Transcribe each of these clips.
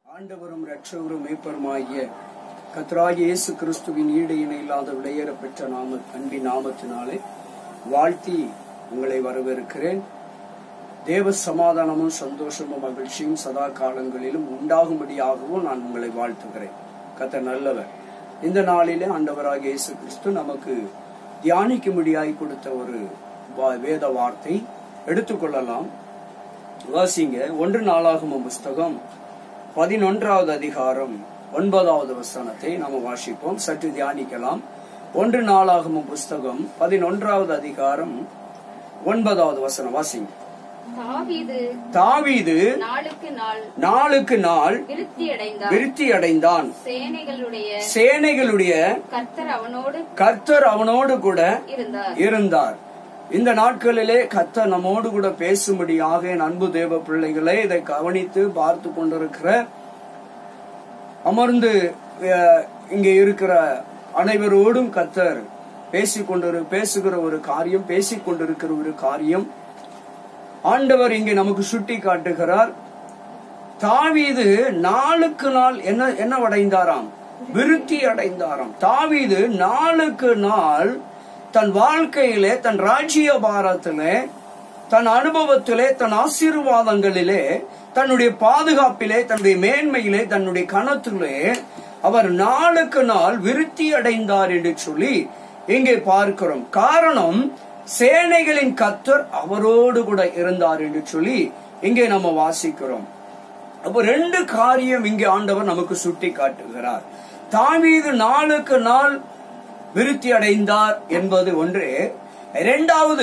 ஆண்டவரும் இரட்சகரும் மேய்ப்பருமாகிய கத்ராகிய இயேசு கிறிஸ்துவின் ஈடு இணை இல்லாத விளையேற பெற்ற நாம அன்பின் நாமத்தினாலே வாழ்த்தி உங்களை வரவேற்கிறேன் தேவ சமாதானமும் சந்தோஷமும் மகிழ்ச்சியும் சதா காலங்களிலும் உண்டாகும்படியாகவும் நான் உங்களை வாழ்த்துகிறேன் கத்த நல்லவர் இந்த நாளிலே ஆண்டவராகிய இயேசு கிறிஸ்து நமக்கு தியானிக்கும்படியாய் கொடுத்த ஒரு வா- வேத வார்த்தை எடுத்துக்கொள்ளலாம் வாசிங்க ஒன்று நாளாகம புஸ்தகம் பதினொன்றாவது அதிகாரம் ஒன்பதாவது வசனத்தை நாம வாசிப்போம் சற்று தியானிக்கலாம் ஒன்று நாளாகம புஸ்தகம் பதினொன்றாவது அதிகாரம் ஒன்பதாவது வசனம் வாசிங்க தாவீது தாவீது நாளுக்கு நாள் நாளுக்கு நாள் விருத்தி அடைந்தார் விருத்தி அடைந்தான் சேனைகளுடைய சேனைகளுடைய கர்த்தர் அவனோடு கர்த்தர் அவனோடு கூட இருந்தார் இருந்தார் இந்த நாட்களிலே கர்த்தர் நம்மோடு கூட பேசும்படியாக என் அன்பு தேவ பிள்ளைகளே இதை கவனித்து பார்த்து கொண்டிருக்கிற அமர்ந்து அஹ், இங்கே இருக்கிற அனைவரோடும் கர்த்தர் பேசிக் கொண்டிரு பேசுகிற ஒரு காரியம் பேசிக் கொண்டிருக்கிற ஒரு காரியம் ஆண்டவர் இங்கே நமக்கு சுட்டி காட்டுகிறார் தாவீது நாளுக்கு நாள் என்ன என்ன அடைந்தாராம் விருத்தி அடைந்தாராம் தாவீது நாளுக்கு நாள் தன் வாழ்க்கையிலே தன் ராஜ்ய பாரத்திலே தன் அனுபவத்திலே தன் ஆசீர்வாதங்களிலே தன்னுடைய பாதுகாப்பிலே தன்னுடைய மேன்மையிலே தன்னுடைய கணத்திலே அவர் நாளுக்கு நாள் விருத்தி அடைந்தார் என்று சொல்லி இங்கே பார்க்கிறோம் காரணம் சேனைகளின் கத்தர் அவரோடு கூட இருந்தார் என்று சொல்லி இங்கே நம்ம வாசிக்கிறோம் அப்போ ரெண்டு காரியம் இங்கே ஆண்டவர் நமக்கு சுட்டி காட்டுகிறார் தாவீது நாளுக்கு நாள் விருத்தி அடைந்தார் என்பது ஒன்று இரண்டாவது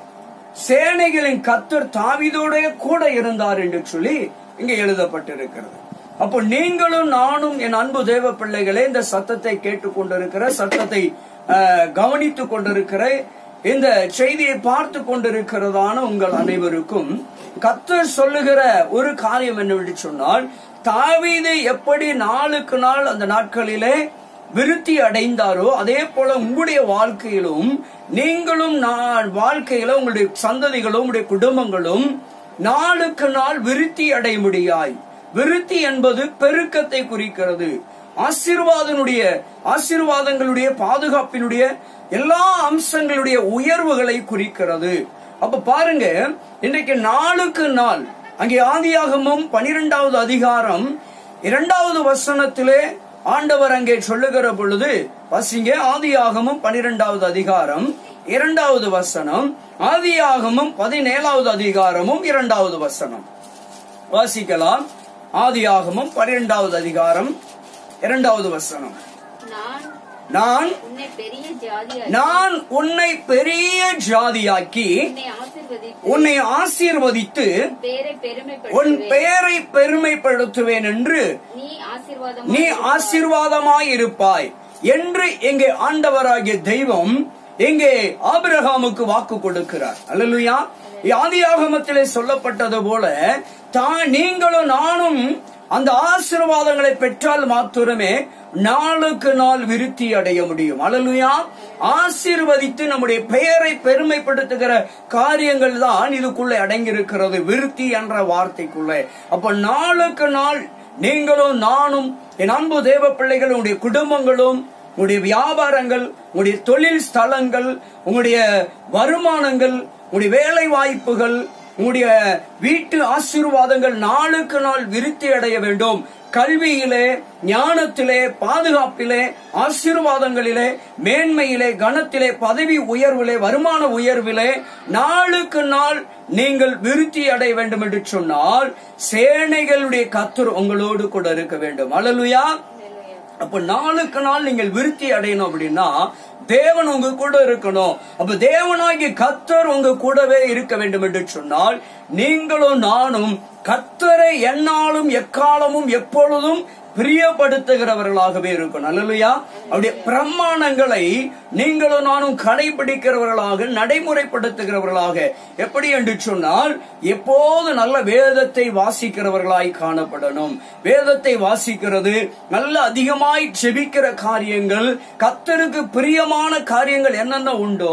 சேனைகளின் கத்தர் தாவீதோட கூட இருந்தார் என்று சொல்லி இங்கே எழுதப்பட்டிருக்கிறது அப்போ நீங்களும் நானும் என் அன்பு தேவ பிள்ளைகளே இந்த சத்தத்தை கேட்டுக்கொண்டிருக்கிற சத்தத்தை அஹ், கவனித்துக் கொண்டிருக்கிற இந்த செய்தியை பார்த்து கொண்டிருக்கிறதான உங்கள் அனைவருக்கும் கத்தர் சொல்லுகிற ஒரு காரியம் என்னவென்று சொன்னால் தாவீது எப்படி நாளுக்கு நாள் அந்த நாட்களிலே விருத்தி அடைந்தாரோ அதே போல உங்களுடைய வாழ்க்கையிலும் நீங்களும் நான் வாழ்க்கையில உங்களுடைய சந்ததிகளும் உங்களுடைய குடும்பங்களும் நாளுக்கு நாள் விருத்தி அடையும்படியாய் விருத்தி என்பது பெருக்கத்தை குறிக்கிறது ஆசீர்வாதனுடைய ஆசீர்வாதங்களுடைய பாதுகாப்பினுடைய எல்லா அம்சங்களுடைய உயர்வுகளை குறிக்கிறது அப்ப பாருங்க இன்றைக்கு நாளுக்கு நாள் அங்கே ஆதியாகமும் பனிரெண்டாவது அதிகாரம் இரண்டாவது வசனத்திலே ஆண்டவர் அங்கே சொல்லுகிற பொழுது வசிங்க ஆதியாகமும் பனிரெண்டாவது அதிகாரம் இரண்டாவது வசனம் ஆதியாகமும் பதினேழாவது அதிகாரமும் இரண்டாவது வசனம் வாசிக்கலாம் ஆதியாகமும் பனிரெண்டாவது அதிகாரம் இரண்டாவது வசனம் நான் நான் உன்னை பெரிய ஜாதியாய் நான் உன்னை பெரிய ஜாதியாக்கி உன்னை ஆசீர்வதித்து உன்னை ஆசீர்வதித்து பேரை உன் பெருமைப்படுத்துவேன் பெயரை பெருமைப்படுத்துவேன் என்று நீ ஆசீர்வாதம் நீ ஆசீர்வாதமாயிருப்பாய் என்று எங்கே ஆண்டவராகிய தெய்வம் எங்கே ஆபிரகாமுக்கு வாக்கு கொடுக்கிறார் அல்லலுயா ஆதியாகமத்திலே சொல்லப்பட்டது போல தான் நீங்களும் நானும் அந்த ஆசீர்வாதங்களை பெற்றால் மாத்திரமே நாளுக்கு நாள் விருத்தி அடைய முடியும் அல்லலுயா ஆசீர்வதித்து நம்முடைய பெயரை பெருமைப்படுத்துகிற காரியங்கள் தான் இதுக்குள்ளே அடங்கியிருக்கிறது விருத்தி என்ற வார்த்தைக்குள்ளே அப்ப நாளுக்கு நாள் நீங்களும் நானும் என் அன்பு தேவ பிள்ளைகள் உங்களுடைய குடும்பங்களும் உங்களுடைய வியாபாரங்கள் உங்களுடைய தொழில் ஸ்தலங்கள் உங்களுடைய வருமானங்கள் உங்களுடைய வேலை வாய்ப்புகள் உங்களுடைய வீட்டு ஆசீர்வாதங்கள் நாளுக்கு நாள் விருத்தி அடைய வேண்டும் கல்வியிலே ஞானத்திலே பாதுகாப்பிலே ஆசீர்வாதங்களிலே மேன்மையிலே கனத்திலே பதவி உயர்விலே வருமான உயர்விலே நாளுக்கு நாள் நீங்கள் விருத்தி அடைய வேண்டும் என்று சொன்னால் சேனைகளுடைய கத்தர் உங்களோடு கூட இருக்க வேண்டும் அல்லலுயா அப்ப நாளுக்கு நாள் நீங்கள் விருத்தி அடையணும் அப்படின்னா தேவன் உங்க கூட இருக்கணும் அப்ப தேவனாகிய கத்தர் உங்க கூடவே இருக்க வேண்டும் என்று சொன்னால் நீங்களும் நானும் கத்தரை எந்நாளும் எக்காலமும் எப்பொழுதும் பிரியப்படுத்துகிறவர்களாகவே இருக்கணும் அல்லையா அவருடைய பிரமாணங்களை நீங்களும் நானும் கடைபிடிக்கிறவர்களாக நடைமுறைப்படுத்துகிறவர்களாக எப்படி என்று சொன்னால் எப்போது நல்ல வேதத்தை வாசிக்கிறவர்களாய் காணப்படணும் வேதத்தை வாசிக்கிறது நல்ல அதிகமாய் செபிக்கிற காரியங்கள் கத்தருக்கு பிரியமான காரியங்கள் என்னென்ன உண்டோ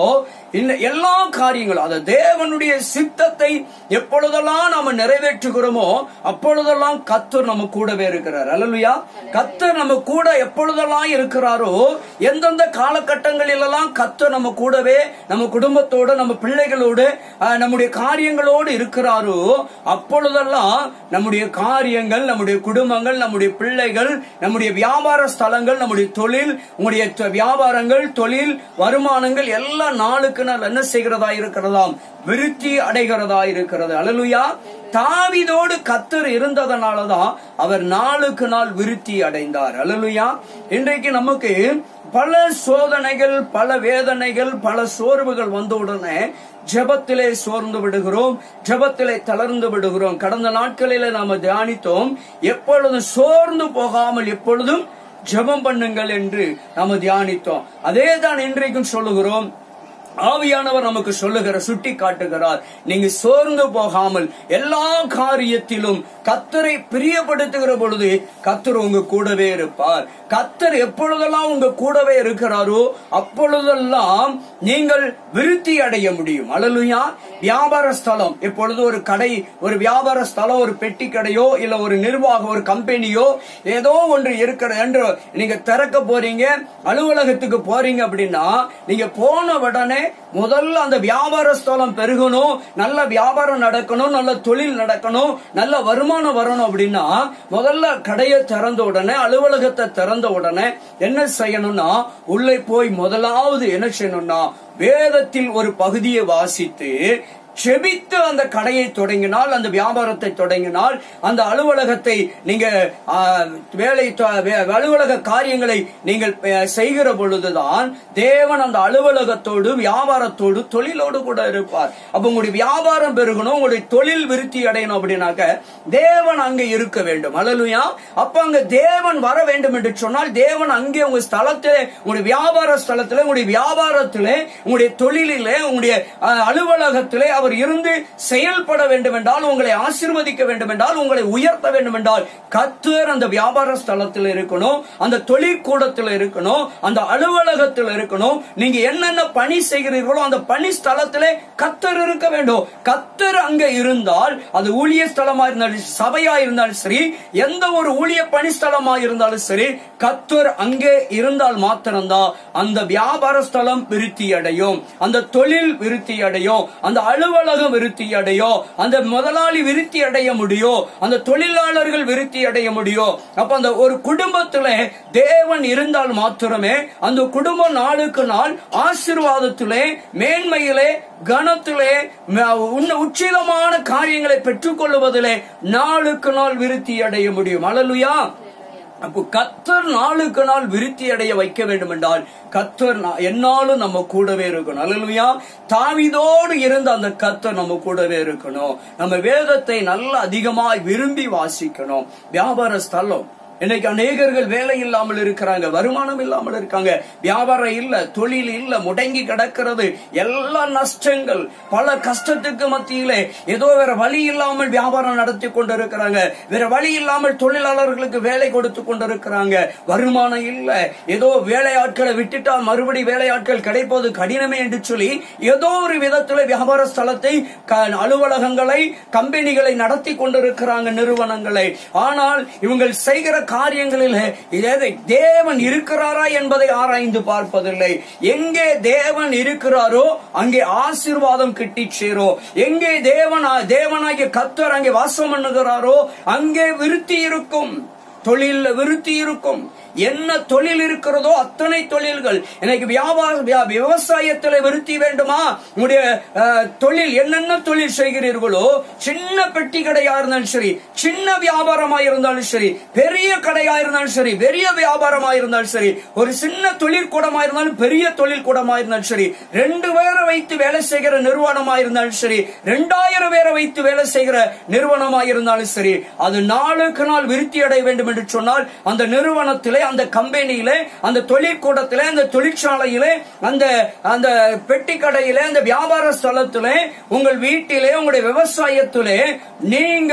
இந்த எல்லா காரியங்களும் அந்த தேவனுடைய சித்தத்தை எப்பொழுதெல்லாம் நாம நிறைவேற்றுகிறோமோ அப்பொழுதெல்லாம் கத்தர் நம்ம கூடவே இருக்கிறார் அல்லலுயா கத்தர் நம்ம கூட எப்பொழுதெல்லாம் இருக்கிறாரோ எந்தெந்த காலகட்டங்களிலெல்லாம் கத்தர் நம்ம கூடவே நம்ம குடும்பத்தோட நம்ம பிள்ளைகளோடு ஆஹ், நம்முடைய காரியங்களோடு இருக்கிறாரோ அப்பொழுதெல்லாம் நம்முடைய காரியங்கள் நம்முடைய குடும்பங்கள் நம்முடைய பிள்ளைகள் நம்முடைய வியாபார ஸ்தலங்கள் நம்முடைய தொழில் உங்களுடைய தொ- வியாபாரங்கள் தொழில் வருமானங்கள் எல்லா நாளுக்கு நாள் என்ன செய்கிறதா இருக்கிறதாம் விருத்தி அடைகிறதா இருக்கிறது அல்லலுயா தாவிதோடு கத்தர் இருந்ததனாலதான் அவர் நாளுக்கு நாள் விருத்தி அடைந்தார் அல்லலுயா இன்றைக்கு நமக்கு பல சோதனைகள் பல வேதனைகள் பல சோர்வுகள் வந்த உடனே ஜெபத்திலே சோர்ந்து விடுகிறோம் ஜெபத்திலே தளர்ந்து விடுகிறோம் கடந்த நாட்களிலே நாம தியானித்தோம் எப்பொழுதும் சோர்ந்து போகாமல் எப்பொழுதும் ஜெபம் பண்ணுங்கள் என்று நாம தியானித்தோம் அதே தான் இன்றைக்கும் சொல்லுகிறோம் ஆவியானவர் நமக்கு சொல்லுகிற சுட்டி காட்டுகிறார் நீங்க சோர்ந்து போகாமல் எல்லா காரியத்திலும் கத்தரை பிரியப்படுத்துகிற பொழுது கத்தர் உங்க கூடவே இருப்பார் கத்தர் எப்பொழுதெல்லாம் உங்க கூடவே இருக்கிறாரோ அப்பொழுதெல்லாம் நீங்கள் விருத்தி அடைய முடியும் அழலுயா வியாபார ஸ்தலம் இப்பொழுது ஒரு கடை ஒரு வியாபார ஸ்தலம் ஒரு பெட்டி கடையோ இல்ல ஒரு நிர்வாகம் ஒரு கம்பெனியோ ஏதோ ஒன்று இருக்கிற என்று நீங்க திறக்க போறீங்க அலுவலகத்துக்கு போறீங்க அப்படின்னா நீங்க போன உடனே முதல்ல அந்த வியாபார ஸ்தலம் பெருகணும் நல்ல வியாபாரம் நடக்கணும் நல்ல தொழில் நடக்கணும் நல்ல வருமானம் வரணும் அப்படின்னா முதல்ல கடையை திறந்த உடனே அலுவலகத்தை திறந்த உடனே என்ன செய்யணும்னா உள்ளே போய் முதலாவது என்ன செய்யணும்னா வேதத்தில் ஒரு பகுதியை வாசித்து செபித்து அந்த கடையை தொடங்கினால் அந்த வியாபாரத்தை தொடங்கினால் அந்த அலுவலகத்தை நீங்க ஆ, வேலை தொ- வே- அலுவலக காரியங்களை நீங்கள் அ, செய்கிற பொழுதுதான் தேவன் அந்த அலுவலகத்தோடு வியாபாரத்தோடு தொழிலோடு கூட இருப்பார் அப்ப உங்களுடைய வியாபாரம் பெருகணும் உங்களுடைய தொழில் விருத்தி அடையணும் அப்படின்னாக்க தேவன் அங்கே இருக்க வேண்டும் அலலுயா அப்ப அங்க தேவன் வர வேண்டும் என்று சொன்னால் தேவன் அங்கே உங்க ஸ்தலத்திலே உங்களுடைய வியாபார ஸ்தலத்திலே உங்களுடைய வியாபாரத்திலே உங்களுடைய தொழிலிலே உங்களுடைய அஹ், அலுவலகத்திலே அவர் இருந்து செயல்பட வேண்டும் என்றால் உங்களை ஆசீர்வதிக்க வேண்டும் என்றால் உங்களை உயர்த்த வேண்டும் என்றால் கத்தர் அந்த வியாபார ஸ்தலத்தில் இருக்கணும் அந்த தொழிற்கூடத்தில் இருக்கணும் அந்த அலுவலகத்தில் இருக்கணும் நீங்க என்னென்ன பணி செய்கிறீர்களோ அந்த பணி ஸ்தலத்திலே கத்தர் இருக்க வேண்டும் கத்தர் அங்க இருந்தால் அது ஊழிய ஸ்தலமா இருந்தாலும் சபையா இருந்தாலும் சரி எந்த ஒரு ஊழிய பணி ஸ்தலமா இருந்தாலும் சரி கத்தர் அங்கே இருந்தால் மாத்திரம்தான் அந்த வியாபார ஸ்தலம் விருத்தி அடையும் அந்த தொழில் விருத்தி அடையும் அந்த அலுவலகம் விருத்தி அடையும் அந்த முதலாளி விருத்தி அடைய முடியும் அந்த தொழிலாளர்கள் விருத்தி அடைய முடியும் அப்ப அந்த ஒரு குடும்பத்துல தேவன் இருந்தால் மாத்திரமே அந்த குடும்பம் நாளுக்கு நாள் ஆசீர்வாதத்திலே மேன்மையிலே கனத்திலே ம- உன்ன உச்சிதமான காரியங்களை பெற்றுக் கொள்வதிலே நாளுக்கு நாள் விருத்தி அடைய முடியும் அழலுயா அப்போ கத்தர் நாளுக்கு நாள் விருத்தி அடைய வைக்க வேண்டும் என்றால் கத்தர் நா- என்னாலும் நம்ம கூடவே இருக்கணும் அல்லா தாவிதோடு இருந்த அந்த கத்தர் நம்ம கூடவே இருக்கணும் நம்ம வேதத்தை நல்ல அதிகமாய் விரும்பி வாசிக்கணும் வியாபார ஸ்தலம் இன்னைக்கு அநேகர்கள் வேலை இல்லாமல் இருக்கிறாங்க வருமானம் இல்லாமல் இருக்காங்க வியாபாரம் இல்ல தொழில் இல்ல முடங்கி கிடக்கிறது எல்லா நஷ்டங்கள் பல கஷ்டத்துக்கு மத்தியிலே ஏதோ வேற வழி இல்லாமல் வியாபாரம் நடத்தி கொண்டிருக்கிறாங்க வேற வழி இல்லாமல் தொழிலாளர்களுக்கு வேலை கொடுத்து கொண்டிருக்கிறாங்க வருமானம் இல்ல ஏதோ வேலையாட்களை விட்டுட்டா மறுபடி வேலையாட்கள் கிடைப்பது கடினமே என்று சொல்லி ஏதோ ஒரு விதத்துல வியாபார ஸ்தலத்தை க- அலுவலகங்களை கம்பெனிகளை நடத்தி கொண்டிருக்கிறாங்க நிறுவனங்களை ஆனால் இவங்கள் செய்கிற காரியங்களில் எதை தேவன் இருக்கிறாரா என்பதை ஆராய்ந்து பார்ப்பதில்லை எங்கே தேவன் இருக்கிறாரோ அங்கே ஆசீர்வாதம் கிட்டி சேரும் எங்கே தேவன் தேவனாகிய கத்தர் அங்கே வாசம் பண்ணுகிறாரோ அங்கே விருத்தி இருக்கும் தொழில் விருத்தி இருக்கும் என்ன தொழில் இருக்கிறதோ அத்தனை தொழில்கள் இன்னைக்கு வியாபார வியா- விவசாயத்தில் விருத்தி வேண்டுமா உங்களுடைய அஹ், தொழில் என்னென்ன தொழில் செய்கிறீர்களோ சின்ன பெட்டி கடையா இருந்தாலும் சரி சின்ன வியாபாரமா இருந்தாலும் சரி பெரிய கடையா இருந்தாலும் சரி பெரிய வியாபாரமா இருந்தாலும் சரி ஒரு சின்ன தொழிற்கூடமா இருந்தாலும் பெரிய தொழிற்கூடமா இருந்தாலும் சரி ரெண்டு பேரை வைத்து வேலை செய்கிற நிறுவனமா இருந்தாலும் சரி ரெண்டாயிரம் பேரை வைத்து வேலை செய்கிற நிறுவனமா இருந்தாலும் சரி அது நாளுக்கு நாள் விருத்தி அடைய வேண்டும் என்று சொன்னால் அந்த நிறுவனத்திலே அந்த கம்பெனியிலே அந்த தொழிற்கூடத்திலே அந்த தொழிற்சாலையிலே அந்த அந்த பெட்டி கடையிலே அந்த வியாபார ஸ்தலத்திலே உங்கள் வீட்டிலே உங்களுடைய விவசாயத்திலே நீங்கள்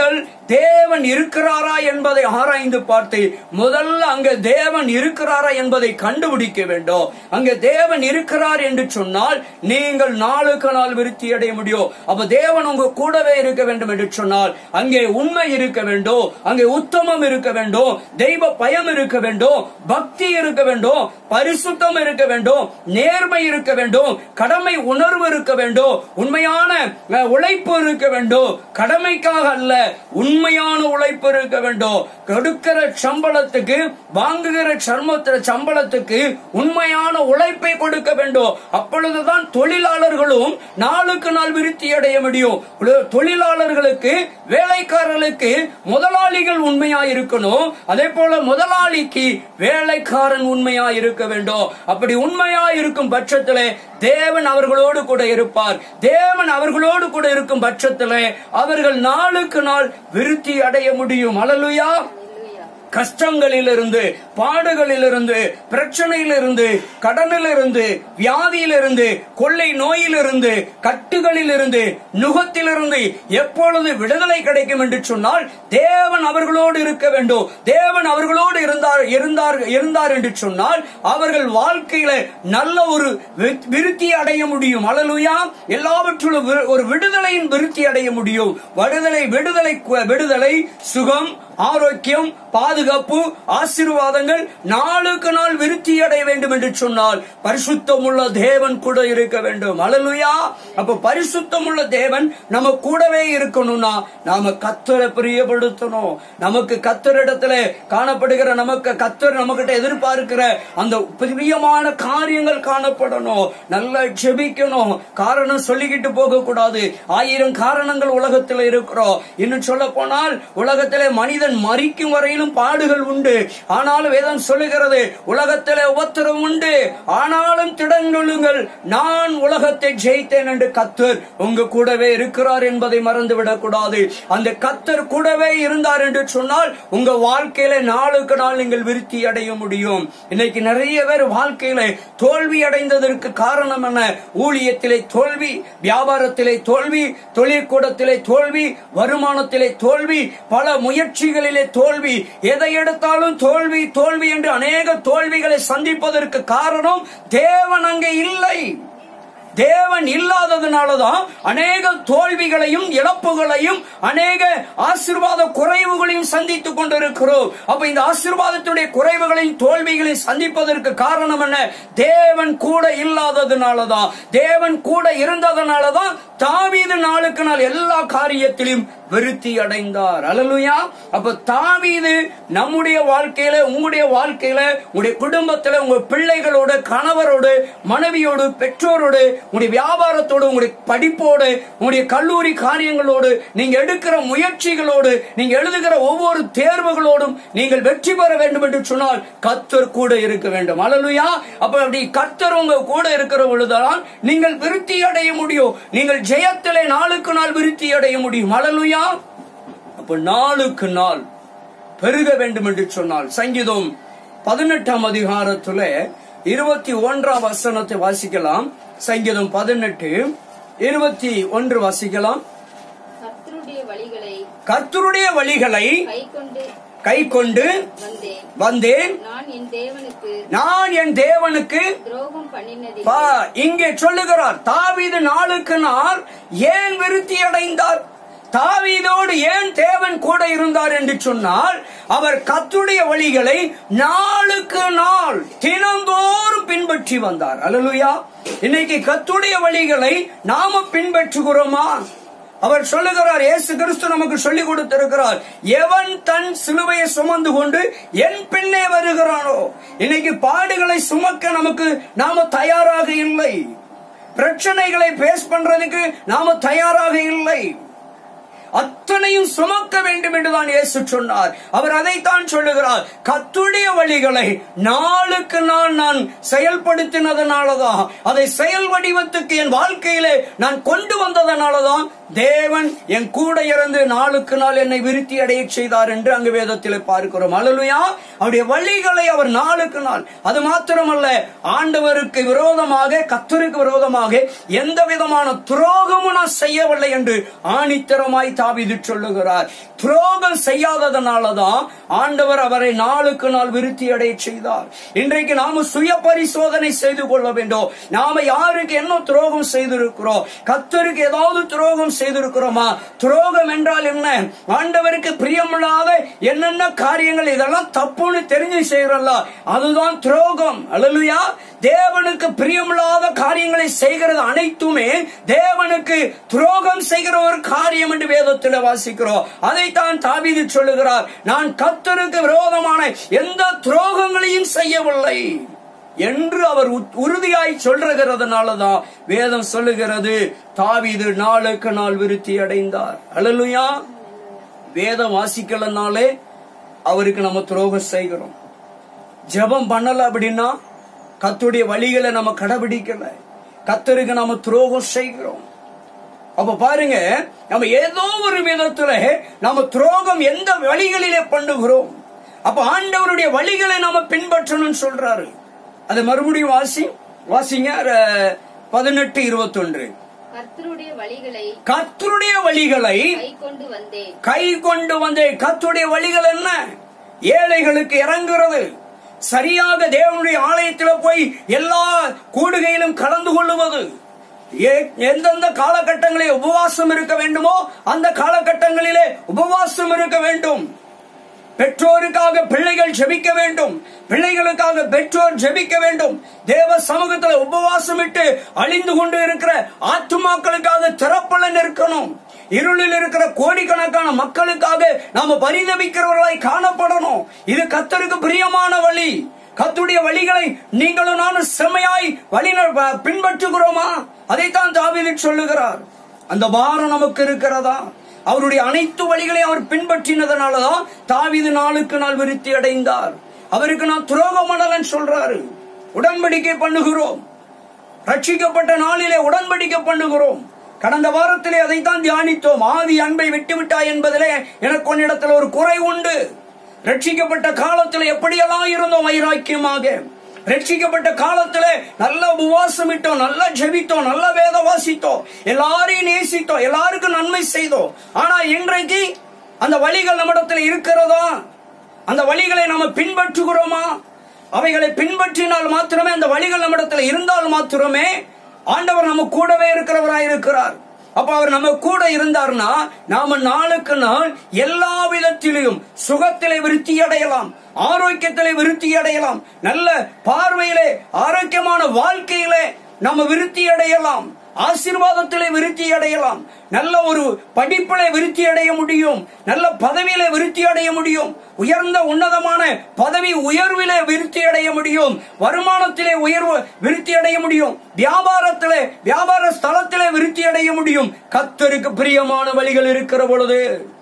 தேவன் இருக்கிறாரா என்பதை ஆராய்ந்து பார்த்து முதல்ல அங்க தேவன் இருக்கிறாரா என்பதை கண்டுபிடிக்க வேண்டும் அங்க தேவன் இருக்கிறார் என்று சொன்னால் நீங்கள் நாளுக்கு நாள் விருத்தி அடைய முடியும் அப்ப தேவன் உங்க கூடவே இருக்க வேண்டும் என்று சொன்னால் அங்கே உண்மை இருக்க வேண்டும் அங்கே உத்தமம் இருக்க வேண்டும் தெய்வ பயம் இருக்க வேண்டும் பக்தி இருக்க வேண்டும் பரிசுத்தம் இருக்க வேண்டும் நேர்மை இருக்க வேண்டும் கடமை உணர்வு இருக்க வேண்டும் உண்மையான அஹ், உழைப்பு இருக்க வேண்டும் கடமைக்காக அல்ல உண்மையான உழைப்பு இருக்க வேண்டும் கொடுக்கிற சம்பளத்துக்கு வாங்குகிற சர்மத்திர சம்பளத்துக்கு உண்மையான உழைப்பை கொடுக்க வேண்டும் அப்பொழுதுதான் தொழிலாளர்களும் நாளுக்கு நாள் விருத்தி அடைய முடியும் உல- தொழிலாளர்களுக்கு வேலைக்காரர்களுக்கு முதலாளிகள் உண்மையா இருக்கணும் அதே போல முதலாளிக்கு வேலைக்காரன் உண்மையா இருக்க வேண்டும் அப்படி உண்மையா இருக்கும் பட்சத்திலே தேவன் அவர்களோடு கூட இருப்பார் தேவன் அவர்களோடு கூட இருக்கும் பட்சத்திலே அவர்கள் நாளுக்கு நாள் விருத்தி அடைய முடியும் அலலுயா அல்லேலூயா. கஷ்டங்களிலிருந்து பாடுகளிலிருந்து பிரச்சனையிலிருந்து கடனிலிருந்து வியாதியிலிருந்து கொள்ளை நோயிலிருந்து கட்டுகளிலிருந்து நுகத்திலிருந்து எப்பொழுது விடுதலை கிடைக்கும் என்று சொன்னால் தேவன் அவர்களோடு இருக்க வேண்டும் தேவன் அவர்களோடு இருந்தார் இருந்தார் இருந்தார் என்று சொன்னால் அவர்கள் வாழ்க்கையில நல்ல ஒரு வி- விருத்தி அடைய முடியும் அலலுயா எல்லாவற்றிலும் வி- ஒரு விடுதலையின் விருத்தி அடைய முடியும் விடுதலை விடுதலை விடுதலை சுகம் ஆரோக்கியம் பாதுகாப்பு ஆசீர்வாதங்கள் நாளுக்கு நாள் விருத்தி அடைய வேண்டும் என்று சொன்னால் பரிசுத்தம் உள்ள தேவன் கூட இருக்க வேண்டும் அலலுயா அப்ப பரிசுத்தம் உள்ள தேவன் நம்ம கூடவே இருக்கணும்னா நாம கத்தரை பிரியப்படுத்தணும் நமக்கு கத்தரிடத்துல காணப்படுகிற நமக்கு கத்தர் நம்மகிட்ட எதிர்பார்க்கிற அந்த பிரியமான காரியங்கள் காணப்படணும் நல்லா ஜெபிக்கணும் காரணம் சொல்லிக்கிட்டு போக கூடாது ஆயிரம் காரணங்கள் உலகத்தில் இருக்கிறோம் இன்னும் சொல்ல போனால் உலகத்திலே மனிதன் மறிக்கும் வரையிலும் பாடுகள் உண்டு ஆனாலும் வேதம் சொல்லுகிறது உலகத்திலே உபத்திரம் உண்டு ஆனாலும் திடங்கொள்ளுங்கள் நான் உலகத்தை ஜெயித்தேன் என்று கத்தர் உங்க கூடவே இருக்கிறார் என்பதை மறந்துவிடக் கூடாது அந்த கத்தர் கூடவே இருந்தார் என்று சொன்னால் உங்க வாழ்க்கையில நாளுக்கு நாள் நீங்கள் விருத்தி அடைய முடியும் இன்னைக்கு நிறைய பேர் வாழ்க்கையில தோல்வி அடைந்ததற்கு காரணம் என்ன ஊழியத்திலே தோல்வி வியாபாரத்திலே தோல்வி தொழிற்கூடத்திலே தோல்வி வருமானத்திலே தோல்வி பல முயற்சிகளிலே தோல்வி எதை எடுத்தாலும் தோல்வி தோல்வி என்று அநேக தோல்விகளை சந்திப்பதற்கு காரணம் தேவன் அங்கே இல்லை தேவன் இல்லாததுனாலதான் அநேக தோல்விகளையும் இழப்புகளையும் அநேக ஆசீர்வாத குறைவுகளையும் சந்தித்துக் கொண்டிருக்கிறோம் அப்ப இந்த ஆசீர்வாதத்துடைய குறைவுகளையும் தோல்விகளையும் சந்திப்பதற்கு காரணம் என்ன தேவன் கூட இல்லாததுனாலதான் தேவன் கூட இருந்ததுனாலதான் தாவீது நாளுக்கு நாள் எல்லா காரியத்திலும் விருத்தி அடைந்தார் அலலுயா அப்ப தாவீது நம்முடைய வாழ்க்கையில உங்களுடைய வாழ்க்கையில உங்களுடைய குடும்பத்துல உங்க பிள்ளைகளோட கணவரோடு மனைவியோடு பெற்றோரோடு உங்களுடைய வியாபாரத்தோடு உங்களுடைய படிப்போடு உங்களுடைய கல்லூரி காரியங்களோடு நீங்க எடுக்கிற முயற்சிகளோடு நீங்க எழுதுகிற ஒவ்வொரு தேர்வுகளோடும் நீங்கள் வெற்றி பெற வேண்டும் என்று சொன்னால் கத்தர் கூட இருக்க வேண்டும் அலலுயா அப்ப அப்படி கத்தர் உங்க கூட இருக்கிற பொழுதுதான் நீங்கள் விருத்தி அடைய முடியும் நீங்கள் ஜெயத்திலே நாளுக்கு நாள் விருத்தி அடைய முடியும் அலலுயா அப்ப நாளுக்கு நாள் பெருக வேண்டும் என்று சொன்னால் சங்கீதம் பதினெட்டாம் அதிகாரத்துல இருபத்தி ஒன்றாம் வசனத்தை வாசிக்கலாம் சங்கீதம் பதினெட்டு இருபத்தி ஒன்று வாசிக்கலாம் கர்த்தருடைய வழிகளை கர்த்தருடைய வழிகளை கைக்கொண்டு கை கொண்டு வந்தேன் வந்தேன் நான் என் தேவனுக்கு நான் என் தேவனுக்கு துரோகம் பண்ணினதில்லை பா இங்கே சொல்லுகிறார் தாவீது நாளுக்கு நாள் ஏன் விருத்தி அடைந்தார் தாவீதோடு ஏன் தேவன் கூட இருந்தார் என்று சொன்னால் அவர் கத்துடைய வழிகளை நாளுக்கு நாள் தினந்தோறும் பின்பற்றி வந்தார் அல்லலுயா இன்னைக்கு கத்துடைய வழிகளை நாம பின்பற்றுகிறோமா அவர் சொல்லுகிறார் இயேசு கிறிஸ்து நமக்கு சொல்லிக் கொடுத்திருக்கிறார் எவன் தன் சிலுவையை சுமந்து கொண்டு என் பின்னே வருகிறானோ இன்னைக்கு பாடுகளை சுமக்க நமக்கு நாம தயாராக இல்லை பிரச்சனைகளை பேஸ் பண்றதுக்கு நாம தயாராக இல்லை அத்தனையும் சுமக்க வேண்டும் என்றுதான் இயேசு சொன்னார் அவர் அதைத்தான் சொல்லுகிறார் கத்துடைய வழிகளை நாளுக்கு நாள் நான் செயல்படுத்தினதனாலதான் அதை செயல் வடிவத்துக்கு என் வாழ்க்கையிலே நான் கொண்டு வந்ததனாலதான் தேவன் என் கூட இருந்து நாளுக்கு நாள் என்னை விருத்தி அடைய செய்தார் என்று அங்கு வேதத்திலே பார்க்கிறோம் அலலுயா அவருடைய வழிகளை அவர் நாளுக்கு நாள் அது மாத்திரமல்ல ஆண்டவருக்கு விரோதமாக கத்தருக்கு விரோதமாக எந்த விதமான துரோகமும் நான் செய்யவில்லை என்று ஆணித்தரமாய் தாவிது தாவீது சொல்லுகிறார் துரோகம் செய்யாததனாலதான் ஆண்டவர் அவரை நாளுக்கு நாள் விருத்தி அடைய செய்தார் இன்றைக்கு நாம சுய பரிசோதனை செய்து கொள்ள வேண்டும் நாம யாருக்கு என்ன துரோகம் செய்திருக்கிறோம் கத்தருக்கு ஏதாவது துரோகம் செய்திருக்கிறோமா துரோகம் என்றால் என்ன ஆண்டவருக்கு பிரியமில்லாத என்னென்ன காரியங்கள் இதெல்லாம் தப்புன்னு தெரிஞ்சு செய்யறல்ல அதுதான் துரோகம் அல்லலுயா தேவனுக்கு பிரியமில்லாத காரியங்களை செய்கிறது அனைத்துமே தேவனுக்கு துரோகம் செய்கிற ஒரு காரியம் என்று வேதத்தில் வாசிக்கிறோம் அதைத்தான் தாவீது சொல்லுகிறார் நான் கத்தருக்கு விரோதமான எந்த துரோகங்களையும் செய்யவில்லை என்று அவர் உ- உறுதியாய் சொல்றதுனாலதான் வேதம் சொல்லுகிறது தாவீது நாளுக்கு நாள் விருத்தி அடைந்தார் அல்லலுயா வேதம் வாசிக்கலனாலே அவருக்கு நம்ம துரோகம் செய்கிறோம் ஜெபம் பண்ணல அப்படின்னா கத்துடைய வழிகளை நம்ம கடைபிடிக்கல கத்தருக்கு நாம துரோகம் செய்கிறோம் அப்ப பாருங்க நம்ம ஏதோ ஒரு விதத்துல நாம துரோகம் எந்த வழிகளிலே பண்ணுகிறோம் அப்ப ஆண்டவருடைய வழிகளை நாம பின்பற்றணும்னு சொல்றாரு அது மறுபடியும் வாசி வாசிங்க அஹ், பதினெட்டு இருபத்தொன்று கர்த்தருடைய வழிகளை கத்தருடைய வழிகளை கை கொண்டு வந்தேன் கை கொண்டு வந்த கத்துடைய வழிகள் என்ன ஏழைகளுக்கு இறங்குறது சரியாக தேவனுடைய ஆலயத்தில் போய் எல்லா கூடுகையிலும் கலந்து கொள்ளுவது ஏ- எந்தெந்த காலகட்டங்களில் உபவாசம் இருக்க வேண்டுமோ அந்த காலகட்டங்களிலே உபவாசம் இருக்க வேண்டும் பெற்றோருக்காக பிள்ளைகள் ஜெபிக்க வேண்டும் பிள்ளைகளுக்காக பெற்றோர் ஜெபிக்க வேண்டும் தேவ சமூகத்தில் உபவாசமிட்டு அழிந்து கொண்டு இருக்கிற ஆத்துமாக்களுக்காக திறப்பலன் இருக்கணும் இருளில் இருக்கிற கோடிக்கணக்கான மக்களுக்காக நாம பரிதபிக்கிறவர்களாய் காணப்படணும் இது கத்தருக்கு பிரியமான வழி கத்துடைய வழிகளை நீங்களும் நானும் செம்மையாய் வழி ந- பின்பற்றுகிறோமா அதைத்தான் தாவீது சொல்லுகிறார் அந்த பாரம் நமக்கு இருக்கிறதா அவருடைய அனைத்து வழிகளையும் அவர் பின்பற்றினதனாலதான் தாவீது நாளுக்கு நாள் விருத்தி அடைந்தார் அவருக்கு நான் துரோகம் பண்ணலன்னு சொல்றாரு உடன்படிக்கை பண்ணுகிறோம் ரட்சிக்கப்பட்ட நாளிலே உடன்படிக்கை பண்ணுகிறோம் கடந்த வாரத்திலே அதைத்தான் தியானித்தோம் ஆதி அன்பை விட்டுவிட்டாய் என்பதிலே எனக்கு உன்னிடத்தில் ஒரு குறை உண்டு ரட்சிக்கப்பட்ட காலத்தில் எப்படியெல்லாம் இருந்தோம் வைராக்கியமாக ரட்சிக்கப்பட்ட காலத்துல நல்ல உபவாசமிட்டோம் நல்லா ஜெபித்தோம் நல்ல வேத வாசித்தோம் எல்லாரையும் நேசித்தோம் எல்லாருக்கும் நன்மை செய்தோம் ஆனா இன்றைக்கு அந்த வழிகள் நம்மிடத்தில் இருக்கிறதா அந்த வழிகளை நாம பின்பற்றுகிறோமா அவைகளை பின்பற்றினால் மாத்திரமே அந்த வழிகள் நம்மிடத்தில் இருந்தால் மாத்திரமே ஆண்டவர் நம்ம கூடவே இருக்கிறவராய் இருக்கிறார் அப்ப அவர் நம்ம கூட இருந்தார்னா நாம நாளுக்கு நாள் எல்லா விதத்திலும் சுகத்திலே விருத்தி அடையலாம் ஆரோக்கியத்திலே விருத்தி அடையலாம் நல்ல பார்வையிலே ஆரோக்கியமான வாழ்க்கையிலே நாம விருத்தி அடையலாம் ஆசீர்வாதத்திலே விருத்தி அடையலாம் நல்ல ஒரு படிப்பிலே விருத்தி அடைய முடியும் நல்ல பதவியிலே விருத்தி அடைய முடியும் உயர்ந்த உன்னதமான பதவி உயர்விலே விருத்தி அடைய முடியும் வருமானத்திலே உயர்வு விருத்தி அடைய முடியும் வியாபாரத்திலே வியாபார ஸ்தலத்திலே விருத்தி அடைய முடியும் கத்தருக்கு பிரியமான வழிகள் இருக்கிற பொழுது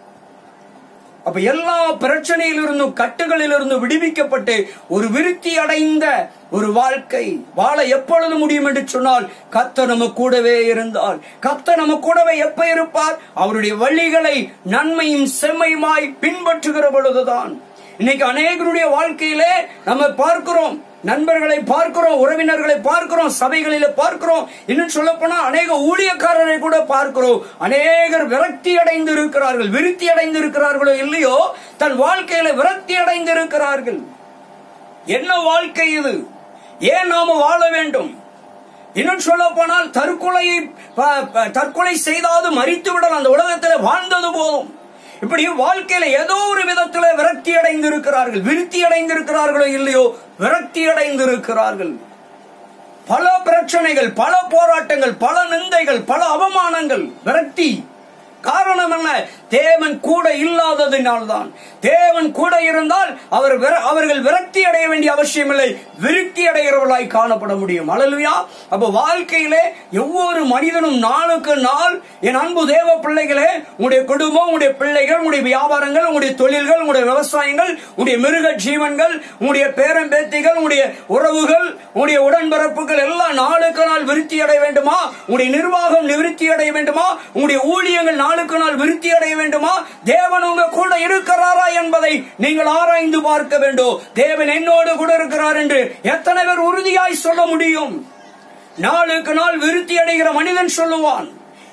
அப்ப எல்லா பிரச்சனையிலிருந்தும் கட்டுகளிலிருந்து விடுவிக்கப்பட்டு ஒரு விருத்தி அடைந்த ஒரு வாழ்க்கை வாழ எப்பொழுது முடியும் என்று சொன்னால் கத்த நம்ம கூடவே இருந்தால் கத்த நம்ம கூடவே எப்ப இருப்பார் அவருடைய வழிகளை நன்மையும் செம்மையுமாய் பின்பற்றுகிற பொழுதுதான் இன்னைக்கு அநேகருடைய வாழ்க்கையிலே நம்ம பார்க்கிறோம் நண்பர்களை பார்க்கிறோம் உறவினர்களை பார்க்கிறோம் சபைகளில பார்க்கிறோம் இன்னும் சொல்ல போனா அநேக ஊழியக்காரரை கூட பார்க்கிறோம் அநேகர் விரக்தி அடைந்து இருக்கிறார்கள் விருத்தி அடைந்து இருக்கிறார்களோ இல்லையோ தன் வாழ்க்கையில விரக்தி அடைந்து இருக்கிறார்கள் என்ன வாழ்க்கை இது ஏன் நாம வாழ வேண்டும் இன்னும் சொல்ல போனால் தற்கொலையை ப- ப- தற்கொலை செய்தாவது மறித்து விடலாம் அந்த உலகத்தில் வாழ்ந்தது போதும் இப்படி வாழ்க்கையில ஏதோ ஒரு விதத்துல விரக்தி அடைந்திருக்கிறார்கள் விருத்தி அடைந்திருக்கிறார்களோ இல்லையோ விரக்தி அடைந்திருக்கிறார்கள் பல பிரச்சனைகள் பல போராட்டங்கள் பல நிந்தைகள் பல அவமானங்கள் விரக்தி காரணம் என்ன தேவன் கூட இல்லாததினால்தான் தேவன் கூட இருந்தால் அவர் விர- அவர்கள் விரக்தி அடைய வேண்டிய அவசியம் இல்லை விருத்தி அடைகிறவர்களாய் காணப்பட முடியும் அழலுயா அப்ப வாழ்க்கையிலே ஒவ்வொரு மனிதனும் நாளுக்கு நாள் என் அன்பு தேவ பிள்ளைகளே உங்களுடைய குடும்பம் உங்களுடைய பிள்ளைகள் உங்களுடைய வியாபாரங்கள் உங்களுடைய தொழில்கள் உங்களுடைய விவசாயங்கள் உங்களுடைய மிருக ஜீவன்கள் உங்களுடைய பேரன் பேத்திகள் உங்களுடைய உறவுகள் உங்களுடைய உடன்பிறப்புகள் எல்லாம் நாளுக்கு நாள் விருத்தி அடைய வேண்டுமா உங்களுடைய நிர்வாகம் நிவிருத்தி அடைய வேண்டுமா உங்களுடைய ஊழியங்கள் நாளுக்கு நாள் விருத்தி அடைய வேண்டுமா தேவன் உங்க கூட இருக்கிறாரா என்பதை நீங்கள் ஆராய்ந்து பார்க்க வேண்டும் தேவன் என்னோடு கூட இருக்கிறார் என்று எத்தனை பேர் உறுதியாய் சொல்ல முடியும் நாளுக்கு நாள் விருத்தி அடைகிற மனிதன் சொல்லுவான்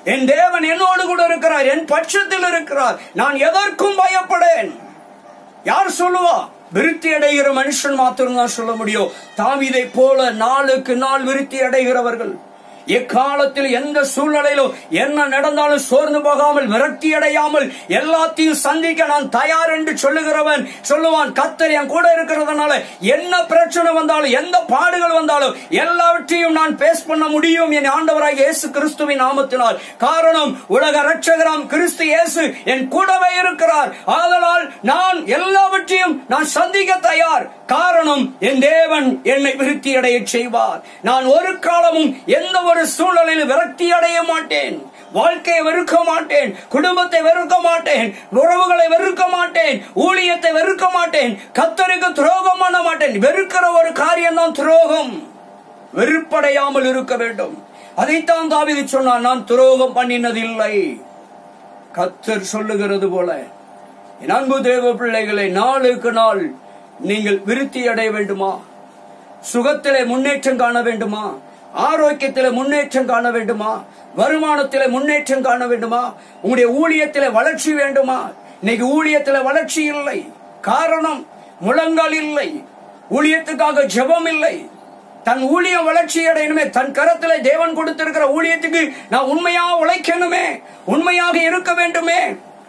என் தேவன் என்னோடு கூட இருக்கிறார் என் பட்சத்தில் இருக்கிறார் நான் எதற்கும் பயப்படேன் யார் சொல்லுவா விருத்தி அடைகிற மனுஷன் மாத்திரம்தான் சொல்ல முடியும் தாவிதை போல நாளுக்கு நாள் விருத்தி அடைகிறவர்கள் எக்காலத்தில் எந்த சூழ்நிலையிலும் என்ன நடந்தாலும் சோர்ந்து போகாமல் விரக்தி அடையாமல் எல்லாத்தையும் சந்திக்க நான் தயார் என்று சொல்லுகிறவன் சொல்லுவான் கத்தர் என் கூட இருக்கிறதுனால என்ன பிரச்சனை வந்தாலும் எந்த பாடுகள் வந்தாலும் எல்லாவற்றையும் நான் பேஸ் பண்ண முடியும் என் ஆண்டவராக இயேசு கிறிஸ்துவின் நாமத்தினால் காரணம் உலக ரட்சகராம் கிறிஸ்து இயேசு என் கூடவே இருக்கிறார் ஆதலால் நான் எல்லாவற்றையும் நான் சந்திக்க தயார் காரணம் என் தேவன் என்னை விருத்தி அடைய செய்வார் நான் ஒரு காலமும் எந்த ஒரு சூழலில் விரக்தி அடைய மாட்டேன் வாழ்க்கையை வெறுக்க மாட்டேன் குடும்பத்தை வெறுக்க மாட்டேன் உறவுகளை வெறுக்க மாட்டேன் ஊழியத்தை வெறுக்க மாட்டேன் கத்தருக்கு துரோகம் பண்ண மாட்டேன் வெறுக்கிற ஒரு காரியம் தான் துரோகம் வெறுப்படையாமல் இருக்க வேண்டும் அதைத்தான் தாவிதி சொன்னான் நான் துரோகம் பண்ணினதில்லை கத்தர் சொல்லுகிறது போல என் அன்பு தேவ பிள்ளைகளை நாளுக்கு நாள் நீங்கள் விருத்தி அடைய வேண்டுமா சுகத்திலே முன்னேற்றம் காண வேண்டுமா ஆரோக்கியத்திலே முன்னேற்றம் காண வேண்டுமா வருமானத்திலே முன்னேற்றம் காண வேண்டுமா உங்களுடைய ஊழியத்திலே வளர்ச்சி வேண்டுமா இன்னைக்கு ஊழியத்திலே வளர்ச்சி இல்லை காரணம் முழங்கால் இல்லை ஊழியத்துக்காக ஜெபம் இல்லை தன் ஊழியம் வளர்ச்சி அடையணுமே தன் கரத்திலே தேவன் கொடுத்திருக்கிற ஊழியத்துக்கு நான் உண்மையா உழைக்கணுமே உண்மையாக இருக்க வேண்டுமே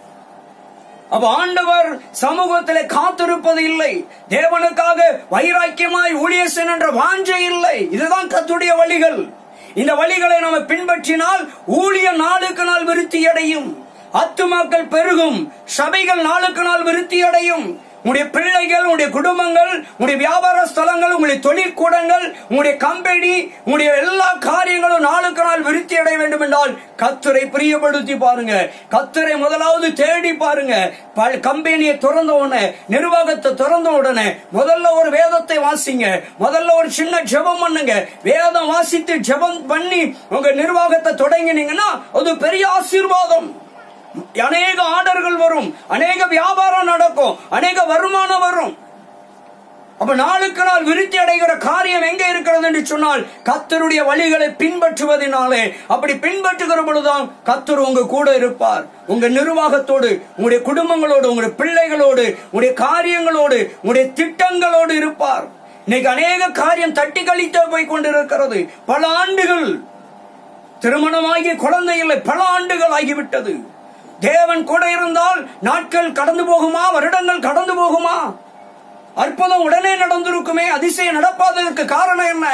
அப்ப ஆண்டவர் சமூகத்திலே காத்திருப்பது இல்லை தேவனுக்காக வைராக்கியமாய் ஊழியசன் என்ற வாஞ்சை இல்லை இதுதான் கத்துடைய வழிகள் இந்த வழிகளை நாம பின்பற்றினால் ஊழிய நாளுக்கு நாள் விருத்தி அடையும் அத்துமாக்கள் பெருகும் சபைகள் நாளுக்கு நாள் விருத்தி அடையும் உங்களுடைய பிள்ளைகள் உங்களுடைய குடும்பங்கள் உங்களுடைய வியாபார ஸ்தலங்கள் உங்களுடைய தொழிற்கூடங்கள் உங்களுடைய கம்பெனி உங்களுடைய எல்லா காரியங்களும் நாளுக்கு நாள் விருத்தி அடைய வேண்டும் என்றால் கத்தரை பிரியப்படுத்தி பாருங்க கத்தரை முதலாவது தேடி பாருங்க ப- கம்பெனியை திறந்த உடனே நிர்வாகத்தை திறந்த உடனே முதல்ல ஒரு வேதத்தை வாசிங்க முதல்ல ஒரு சின்ன ஜெபம் பண்ணுங்க வேதம் வாசித்து ஜெபம் பண்ணி உங்க நிர்வாகத்தை தொடங்கினீங்கன்னா அது பெரிய ஆசீர்வாதம் அநேக ஆர்டர்கள் வரும் அநேக வியாபாரம் நடக்கும் அநேக வருமானம் வரும் அப்ப நாளுக்கு நாள் விருத்தி அடைகிற காரியம் எங்க இருக்கிறது என்று சொன்னால் கத்தருடைய வழிகளை பின்பற்றுவதனாலே அப்படி பின்பற்றுகிற பொழுதுதான் கத்தர் உங்க கூட இருப்பார் உங்க நிர்வாகத்தோடு உங்களுடைய குடும்பங்களோடு உங்களுடைய பிள்ளைகளோடு உங்களுடைய காரியங்களோடு உங்களுடைய திட்டங்களோடு இருப்பார் இன்னைக்கு அநேக காரியம் தட்டி கழித்து போய் கொண்டிருக்கிறது பல ஆண்டுகள் திருமணமாகி குழந்தை இல்லை பல ஆண்டுகள் ஆகிவிட்டது தேவன் கூட இருந்தால் நாட்கள் கடந்து போகுமா வருடங்கள் கடந்து போகுமா அற்புதம் உடனே நடந்திருக்குமே அதிசயம் நடப்பாததற்கு காரணம் என்ன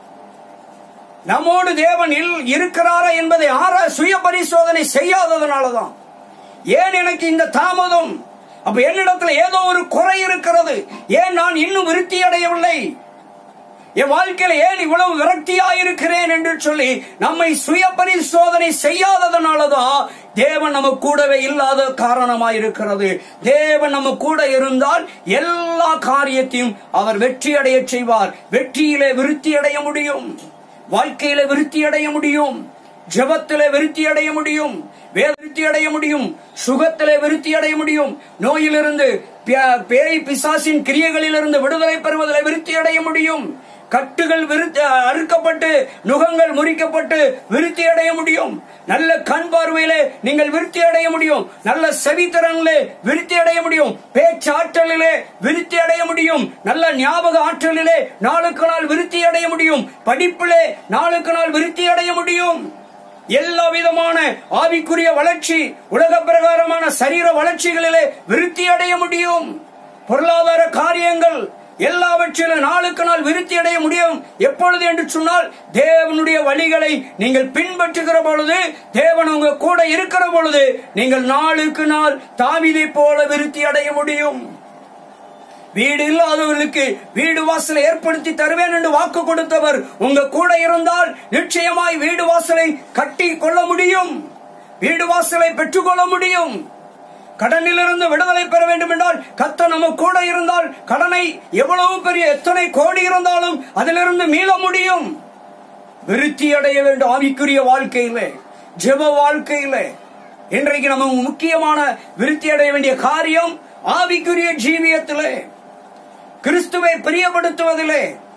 நம்மோடு தேவன் இல்- இருக்கிறாரா என்பதை ஆற சுய பரிசோதனை செய்யாததுனாலதான் ஏன் எனக்கு இந்த தாமதம் அப்ப என்னிடத்துல ஏதோ ஒரு குறை இருக்கிறது ஏன் நான் இன்னும் விருத்தி அடையவில்லை என் வாழ்க்கையில ஏன் இவ்வளவு விரக்தியா இருக்கிறேன் என்று சொல்லி நம்மை சுய பரிசோதனை செய்யாததுனாலதான் தேவன் நம்ம கூடவே இல்லாத காரணமா இருக்கிறது தேவன் நம்ம கூட இருந்தால் எல்லா காரியத்தையும் அவர் வெற்றி அடைய செய்வார் வெற்றியிலே விருத்தி அடைய முடியும் வாழ்க்கையில விருத்தி அடைய முடியும் ஜெபத்திலே விருத்தி அடைய முடியும் வேத விருத்தி அடைய முடியும் சுகத்திலே விருத்தி அடைய முடியும் நோயிலிருந்து பே- பேய் பிசாசின் கிரியைகளிலிருந்து விடுதலை பெறுவதில் விருத்தி அடைய முடியும் கட்டுகள் விருத்தி அறுக்கப்பட்டு நுகங்கள் முறிக்கப்பட்டு விருத்தி அடைய முடியும் நல்ல கண் பார்வையிலே நீங்கள் விருத்தி அடைய முடியும் நல்ல செவித்திறனிலே விருத்தி அடைய முடியும் பேச்சாற்றலிலே விருத்தி அடைய முடியும் நல்ல ஞாபக ஆற்றலிலே நாளுக்கு நாள் விருத்தி அடைய முடியும் படிப்பிலே நாளுக்கு நாள் விருத்தி அடைய முடியும் எல்லா விதமான ஆவிக்குரிய வளர்ச்சி உலக பிரகாரமான சரீர வளர்ச்சிகளிலே விருத்தி அடைய முடியும் பொருளாதார காரியங்கள் எல்லாவற்றிலும் நாளுக்கு நாள் விருத்தி அடைய முடியும் எப்பொழுது என்று சொன்னால் தேவனுடைய வழிகளை நீங்கள் பின்பற்றுகிற பொழுது தேவன் உங்க கூட இருக்கிற பொழுது நீங்கள் நாளுக்கு நாள் தாவிதை போல விருத்தி அடைய முடியும் வீடு இல்லாதவர்களுக்கு வீடு வாசலை ஏற்படுத்தி தருவேன் என்று வாக்கு கொடுத்தவர் உங்க கூட இருந்தால் நிச்சயமாய் வீடு வாசலை கட்டி கொள்ள முடியும் வீடு வாசலை பெற்றுக்கொள்ள முடியும் கடனிலிருந்து விடுதலை பெற வேண்டும் என்றால் கத்த நம்ம கூட இருந்தால் கடனை எவ்வளவு பெரிய எத்தனை கோடி இருந்தாலும் அதிலிருந்து மீள முடியும் விருத்தி அடைய வேண்டும் ஆவிக்குரிய வாழ்க்கையிலே ஜெப வாழ்க்கையிலே இன்றைக்கு நம்ம முக்கியமான விருத்தி அடைய வேண்டிய காரியம் ஆவிக்குரிய ஜீவியத்திலே கிறிஸ்துவை பிரியப்படுத்துவதிலே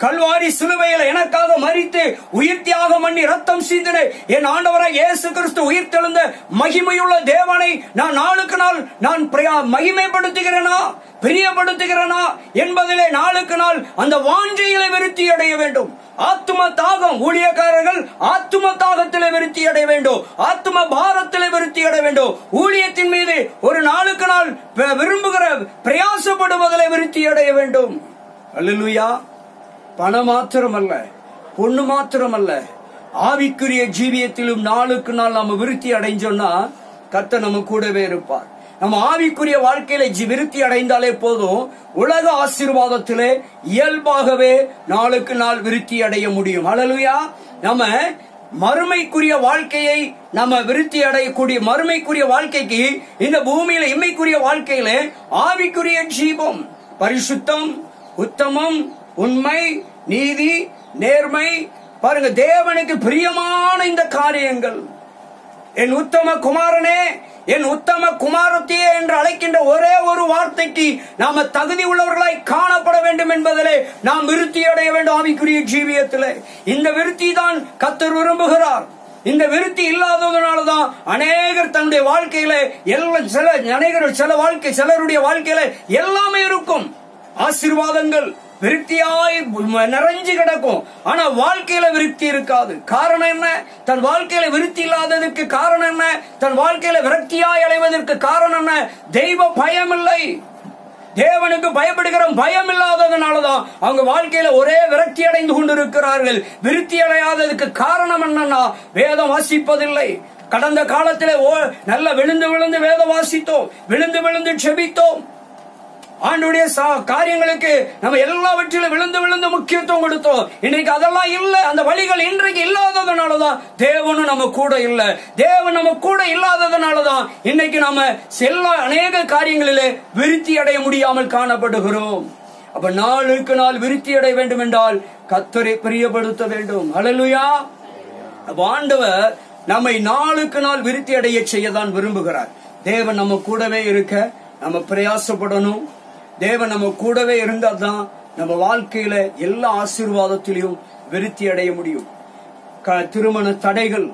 கல்வாரி சிலுவையில் எனக்காக மறித்து உயிர் தியாகம் பண்ணி ரத்தம் சிந்தின என் ஆண்டவராய் இயேசு கிறிஸ்து உயிர் தெழுந்த மகிமையுள்ள தேவனை நான் நாளுக்கு நாள் நான் பிரயா- மகிமைப்படுத்துகிறேனா பிரியப்படுத்துகிறேனா என்பதிலே நாளுக்கு நாள் அந்த வாஞ்சையிலே விருத்தி அடைய வேண்டும் ஆத்தும தாகம் ஊழியக்காரர்கள் ஆத்தும தாகத்திலே விருத்தி அடைய வேண்டும் ஆத்தும பாரத்திலே விருத்தி அடைய வேண்டும் ஊழியத்தின் மீது ஒரு நாளுக்கு நாள் வி- விரும்புகிற பிரயாசப்படுவதிலே விருத்தி அடைய வேண்டும் அல்லேலூயா பணம் மாத்திரமல்ல பொண்ணு மாத்திரமல்ல ஆவிக்குரிய ஜீவியத்திலும் நாளுக்கு நாள் நாம விருத்தி அடைஞ்சோம்னா கர்த்தர் நம்ம கூடவே இருப்பார் நம்ம ஆவிக்குரிய வாழ்க்கையில ஜி- விருத்தி அடைந்தாலே போதும் உலக ஆசீர்வாதத்திலே இயல்பாகவே நாளுக்கு நாள் விருத்தி அடைய முடியும் அல்லேலூயா நம்ம மறுமைக்குரிய வாழ்க்கையை நம்ம விருத்தி அடையக்கூடிய மறுமைக்குரிய வாழ்க்கைக்கு இந்த பூமியில இம்மைக்குரிய வாழ்க்கையில ஆவிக்குரிய ஜீவம் பரிசுத்தம் உத்தமம் உண்மை நீதி நேர்மை பாருங்க தேவனுக்கு பிரியமான இந்த காரியங்கள் என் உத்தம குமாரனே என் உத்தம குமாரத்தியே என்று அழைக்கின்ற ஒரே ஒரு வார்த்தைக்கு நாம தகுதி உள்ளவர்களாய் காணப்பட வேண்டும் என்பதிலே நாம் விருத்தி அடைய வேண்டும் ஆவிக்குரிய ஜீவியத்திலே இந்த விருத்தி தான் கத்தர் விரும்புகிறார் இந்த விருத்தி இல்லாததுனாலதான் அநேகர் தன்னுடைய வாழ்க்கையில எல்லாம் சில அநேகர் சில வாழ்க்கை சிலருடைய வாழ்க்கையில எல்லாமே இருக்கும் ஆசீர்வாதங்கள் விருத்தியாய் நிறைஞ்சு கிடக்கும் ஆனா வாழ்க்கையில விருத்தி இருக்காது காரணம் என்ன தன் வாழ்க்கையில விருத்தி இல்லாததற்கு காரணம் என்ன தன் வாழ்க்கையில விரக்தியாய் அடைவதற்கு காரணம் என்ன தெய்வ பயம் இல்லை தேவனுக்கு பயப்படுகிற பயம் இல்லாததுனாலதான் அவங்க வாழ்க்கையில ஒரே விரக்தி அடைந்து கொண்டிருக்கிறார்கள் விருத்தி அடையாததுக்கு காரணம் என்னன்னா வேதம் வாசிப்பதில்லை கடந்த காலத்திலே ஓ நல்ல விழுந்து விழுந்து வேதம் வாசித்தோம் விழுந்து விழுந்து செபித்தோம் ஆண்டுடைய சா- காரியங்களுக்கு நம்ம எல்லாவற்றிலும் விழுந்து விழுந்து முக்கியத்துவம் கொடுத்தோம் இன்னைக்கு அதெல்லாம் இல்ல அந்த வழிகள் இன்றைக்கு இல்லாததுனாலதான் தேவனும் நம்ம கூட இல்ல தேவன் நம்ம கூட இல்லாததுனாலதான் இன்னைக்கு நாம செல்ல அநேக காரியங்களிலே விருத்தி அடைய முடியாமல் காணப்படுகிறோம் அப்ப நாளுக்கு நாள் விருத்தி அடைய வேண்டும் என்றால் கத்தரை பிரியப்படுத்த வேண்டும் அலலுயா அப்ப ஆண்டவர் நம்மை நாளுக்கு நாள் விருத்தி அடைய செய்யதான் விரும்புகிறார் தேவன் நம்ம கூடவே இருக்க நம்ம பிரயாசப்படணும் தேவன் நம்ம கூடவே இருந்தாதான் நம்ம வாழ்க்கையில எல்லா ஆசீர்வாதத்திலையும் விருத்தி அடைய முடியும் க- திருமண தடைகள்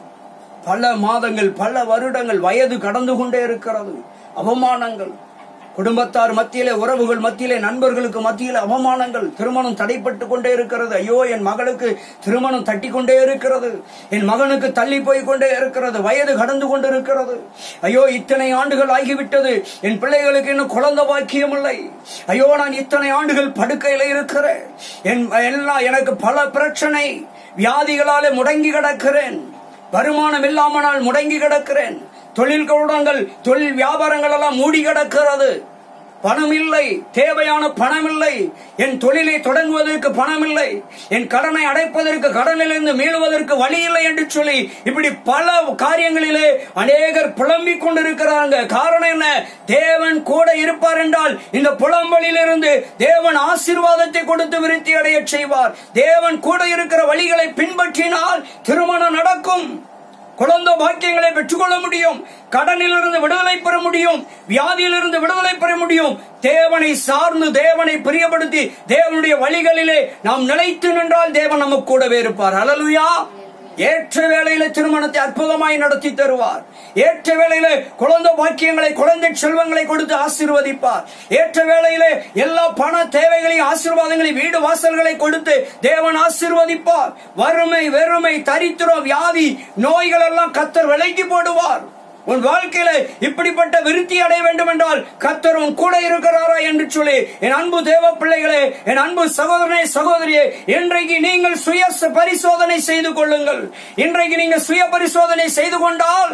பல மாதங்கள் பல வருடங்கள் வயது கடந்து கொண்டே இருக்கிறது அவமானங்கள் குடும்பத்தார் மத்தியிலே உறவுகள் மத்தியிலே நண்பர்களுக்கு மத்தியிலே அவமானங்கள் திருமணம் தடைப்பட்டு கொண்டே இருக்கிறது ஐயோ என் மகளுக்கு திருமணம் தட்டி கொண்டே இருக்கிறது என் மகனுக்கு தள்ளி போய் கொண்டே இருக்கிறது வயது கடந்து கொண்டு இருக்கிறது ஐயோ இத்தனை ஆண்டுகள் ஆகிவிட்டது என் பிள்ளைகளுக்கு இன்னும் குழந்தை பாக்கியம் இல்லை ஐயோ நான் இத்தனை ஆண்டுகள் படுக்கையில இருக்கிறேன் என் எல்லாம் எனக்கு பல பிரச்சனை வியாதிகளாலே முடங்கி கிடக்கிறேன் வருமானம் இல்லாமனால் முடங்கி கிடக்கிறேன் தொழில் கூடங்கள் தொழில் வியாபாரங்கள் எல்லாம் மூடி கிடக்கிறது பணம் இல்லை தேவையான பணம் இல்லை என் தொழிலை தொடங்குவதற்கு பணம் இல்லை என் கடனை அடைப்பதற்கு கடனிலிருந்து மீளுவதற்கு வழி இல்லை என்று சொல்லி இப்படி பல காரியங்களிலே அநேகர் புலம்பிக் கொண்டிருக்கிறாங்க காரணம் என்ன தேவன் கூட இருப்பார் என்றால் இந்த புலம்பலிலிருந்து தேவன் ஆசீர்வாதத்தை கொடுத்து விருத்தி அடைய செய்வார் தேவன் கூட இருக்கிற வழிகளை பின்பற்றினால் திருமணம் நடக்கும் குழந்தை பாக்கியங்களை பெற்றுக்கொள்ள முடியும் கடனிலிருந்து விடுதலை பெற முடியும் வியாதியிலிருந்து விடுதலை பெற முடியும் தேவனை சார்ந்து தேவனை பிரியப்படுத்தி தேவனுடைய வழிகளிலே நாம் நிலைத்து நின்றால் தேவன் நமக்கு கூடவே இருப்பார் அலலுயா ஏற்ற வேளையில திருமணத்தை அற்புதமாய் நடத்தி தருவார் ஏற்ற வேளையில குழந்தை பாக்கியங்களை குழந்தை செல்வங்களை கொடுத்து ஆசீர்வதிப்பார் ஏற்ற வேளையில எல்லா பண தேவைகளையும் ஆசீர்வாதங்களையும் வீடு வாசல்களை கொடுத்து தேவன் ஆசீர்வதிப்பார் வறுமை வெறுமை தரித்திரம் வியாதி நோய்கள் எல்லாம் கத்தர் விலைக்கு போடுவார் உன் வாழ்க்கையில இப்படிப்பட்ட விருத்தி அடைய வேண்டும் என்றால் கத்தர் உன் கூட இருக்கிறாரா என்று சொல்லி என் அன்பு தேவ பிள்ளைகளே என் அன்பு சகோதரனே சகோதரியே இன்றைக்கு நீங்கள் சுய ச- பரிசோதனை செய்து கொள்ளுங்கள் இன்றைக்கு நீங்கள் சுய பரிசோதனை செய்து கொண்டால்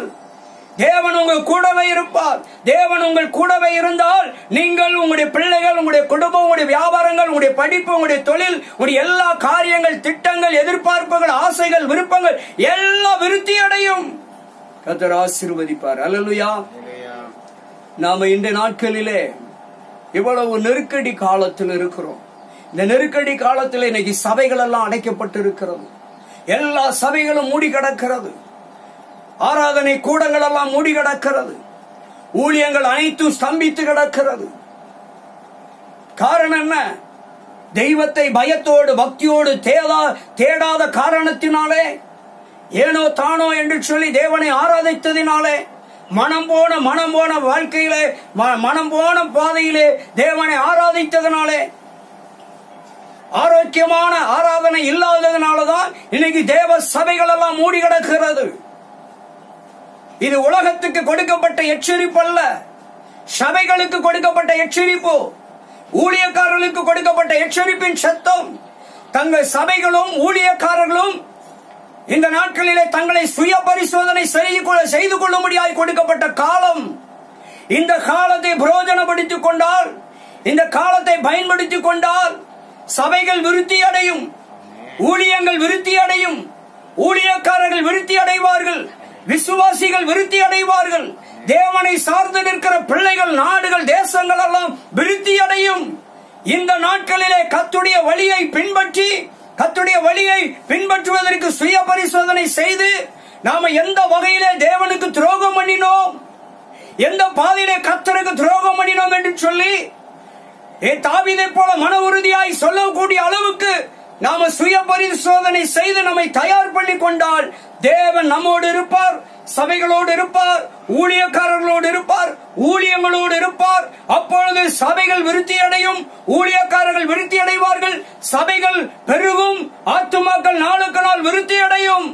தேவன் உங்கள் கூடவே இருப்பார் தேவன் உங்கள் கூடவே இருந்தால் நீங்கள் உங்களுடைய பிள்ளைகள் உங்களுடைய குடும்பம் உங்களுடைய வியாபாரங்கள் உங்களுடைய படிப்பு உங்களுடைய தொழில் உங்களுடைய எல்லா காரியங்கள் திட்டங்கள் எதிர்பார்ப்புகள் ஆசைகள் விருப்பங்கள் எல்லாம் விருத்தி அடையும் கத்தர் ஆசீர்வதிப்பார் அல்லலுயா நாம இந்த நாட்களிலே இவ்வளவு நெருக்கடி காலத்தில் இருக்கிறோம் இந்த நெருக்கடி காலத்தில் இன்னைக்கு சபைகள் எல்லாம் அடைக்கப்பட்டு இருக்கிறது எல்லா சபைகளும் மூடி கிடக்கிறது ஆராதனை கூடங்கள் எல்லாம் மூடி கிடக்கிறது ஊழியங்கள் அனைத்தும் ஸ்தம்பித்து கிடக்கிறது காரணம் என்ன தெய்வத்தை பயத்தோடு பக்தியோடு தேடா தேடாத காரணத்தினாலே ஏனோ தானோ என்று சொல்லி தேவனை ஆராதித்ததினாலே மனம் போன மனம் போன வாழ்க்கையிலே ம- மனம் போன பாதையிலே தேவனை ஆராதித்ததினாலே ஆரோக்கியமான ஆராதனை இல்லாததுனாலதான் இன்னைக்கு தேவ சபைகள் எல்லாம் மூடி கிடக்கிறது இது உலகத்துக்கு கொடுக்கப்பட்ட எச்சரிப்பு அல்ல சபைகளுக்கு கொடுக்கப்பட்ட எச்சரிப்பு ஊழியக்காரர்களுக்கு கொடுக்கப்பட்ட எச்சரிப்பின் சத்தம் தங்கள் சபைகளும் ஊழியக்காரர்களும் இந்த நாட்களிலே தங்களை சுய பரிசோதனை செய்து கொள்ள- செய்து கொள்ளும்படியாய் கொடுக்கப்பட்ட காலம் இந்த காலத்தை பிரயோஜனப்படுத்திக் கொண்டால் இந்த காலத்தை பயன்படுத்திக் கொண்டால் சபைகள் விருத்தி அடையும் ஊழியங்கள் விருத்தி அடையும் ஊழியக்காரர்கள் விருத்தி அடைவார்கள் விசுவாசிகள் விருத்தி அடைவார்கள் தேவனை சார்ந்து நிற்கிற பிள்ளைகள் நாடுகள் தேசங்கள் எல்லாம் விருத்தி அடையும் இந்த நாட்களிலே கத்துடைய வழியை பின்பற்றி கத்துடைய வழியை பின்பற்றுவதற்கு சுய பரிசோதனை செய்து நாம எந்த வகையிலே தேவனுக்கு துரோகம் பண்ணினோம் எந்த பாதையிலே கத்தருக்கு துரோகம் பண்ணினோம் என்று சொல்லி ஏ தாவீதை போல மன உறுதியாய் சொல்லக்கூடிய அளவுக்கு நாம சுய பரிசோதனை செய்து நம்மை தயார் பண்ணி கொண்டால் தேவன் நம்மோடு இருப்பார் சபைகளோடு இருப்பார் ஊழியக்காரர்களோடு இருப்பார் ஊழியங்களோடு இருப்பார் அப்பொழுது சபைகள் விருத்தி அடையும் ஊழியக்காரர்கள் விருத்தி அடைவார்கள் சபைகள் பெருகும் ஆத்துமாக்கள் நாளுக்கு நாள் விருத்தி அடையும்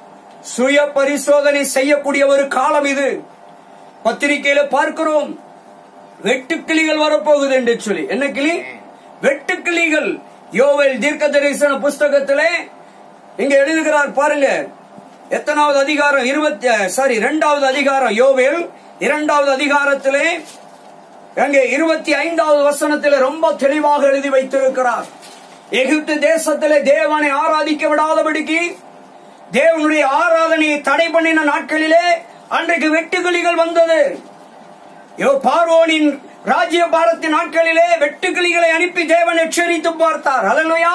சுய பரிசோதனை செய்யக்கூடிய ஒரு காலம் இது பத்திரிகையில பார்க்கிறோம் வெட்டுக்கிளிகள் வரப்போகுது என்று சொல்லி என்ன கிளி வெட்டுக்கிளிகள் யோவேல் தீர்க்க தரிசன புஸ்தகத்திலே இங்க எழுதுகிறார் பாருங்க எத்தனாவது அதிகாரம் இருபத்தி சாரி இரண்டாவது அதிகாரம் யோவேல் இரண்டாவது அதிகாரத்திலே அங்கே இருபத்தி ஐந்தாவது வசனத்திலே ரொம்ப தெளிவாக எழுதி வைத்திருக்கிறார் எகிப்து தேசத்திலே தேவனை ஆராதிக்க விடாதபடிக்கு தேவனுடைய ஆராதனையை தடை பண்ணின நாட்களிலே அன்றைக்கு வெட்டுக்கிளிகள் வந்தது யோ பார்வோனின் ராஜ்ய பாரத்தின் நாட்களிலே வெட்டுக்கிளிகளை அனுப்பி தேவன் எச்சரித்து பார்த்தார் அல்லையா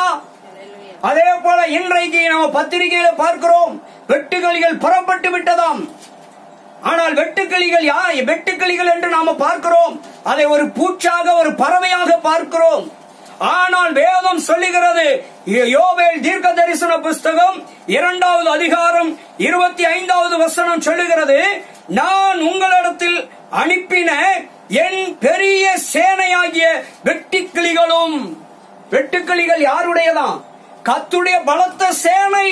அதே போல இன்றைக்கு நம்ம பத்திரிகையில பார்க்கிறோம் வெட்டுக்கிளிகள் புறப்பட்டு விட்டதாம் ஆனால் வெட்டுக்கிளிகள் யார் வெட்டுக்கிளிகள் என்று நாம பார்க்கிறோம் அதை ஒரு பூச்சாக ஒரு பறவையாக பார்க்கிறோம் ஆனால் வேதம் சொல்லுகிறது யோவேல் தீர்க்க தரிசன புஸ்தகம் இரண்டாவது அதிகாரம் இருபத்தி ஐந்தாவது வசனம் சொல்லுகிறது நான் உங்களிடத்தில் அனுப்பின என் பெரிய சேனையாகிய வெட்டுக்கிளிகளும் வெட்டுக்கிளிகள் யாருடையதான் கத்துடைய பலத்த சேனை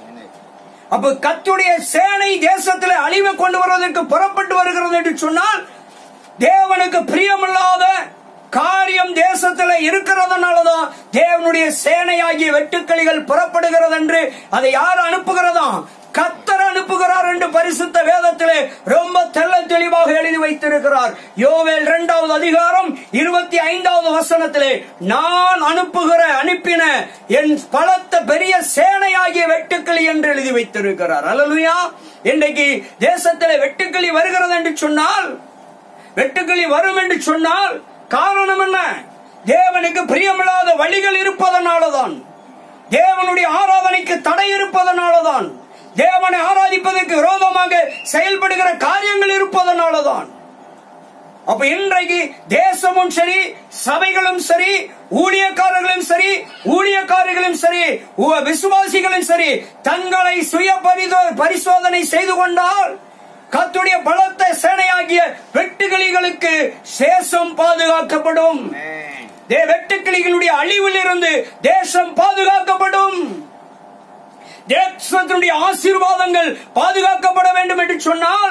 அப்ப கத்துடைய சேனை தேசத்தில் அழிவை கொண்டு வருவதற்கு புறப்பட்டு வருகிறது என்று சொன்னால் தேவனுக்கு பிரியமில்லாத காரியம் தேசத்தில் இருக்கிறதுனாலதான் தேவனுடைய சேனையாகிய வெட்டுக்கிளிகள் புறப்படுகிறது என்று அதை யார் அனுப்புகிறதா கத்தர் அனுப்புகிறார் என்று பரிசுத்த வேதத்திலே ரொம்ப தெள்ள தெளிவாக எழுதி வைத்திருக்கிறார் யோவேல் இரண்டாவது அதிகாரம் இருபத்தி ஐந்தாவது வசனத்திலே நான் அனுப்புகிற அனுப்பின என் பலத்த பெரிய சேனையாகிய வெட்டுக்கிளி என்று எழுதி வைத்திருக்கிறார் அல்லலுயா இன்றைக்கு தேசத்திலே வெட்டுக்கிளி வருகிறது என்று சொன்னால் வெட்டுக்கிளி வரும் என்று சொன்னால் காரணம் என்ன தேவனுக்கு பிரியமில்லாத வழிகள் இருப்பதனாலதான் தேவனுடைய ஆராதனைக்கு தடை இருப்பதனாலதான் தேவனை ஆராதிப்பதற்கு விரோதமாக செயல்படுகிற காரியங்கள் இருப்பதனாலதான் அப்ப இன்றைக்கு தேசமும் சரி சபைகளும் சரி ஊழியக்காரர்களும் சரி ஊழியக்காரர்களும் சரி உ- விசுவாசிகளும் சரி தங்களை சுய பரிதோ- பரிசோதனை செய்து கொண்டால் கத்துடைய பலத்த சேனையாகிய வெட்டுக்கிளிகளுக்கு சேஷம் பாதுகாக்கப்படும் தே வெட்டுக்கிளிகளுடைய அழிவில் இருந்து தேசம் பாதுகாக்கப்படும் தேசத்தினுடைய ஆசீர்வாதங்கள் பாதுகாக்கப்பட வேண்டும் என்று சொன்னால்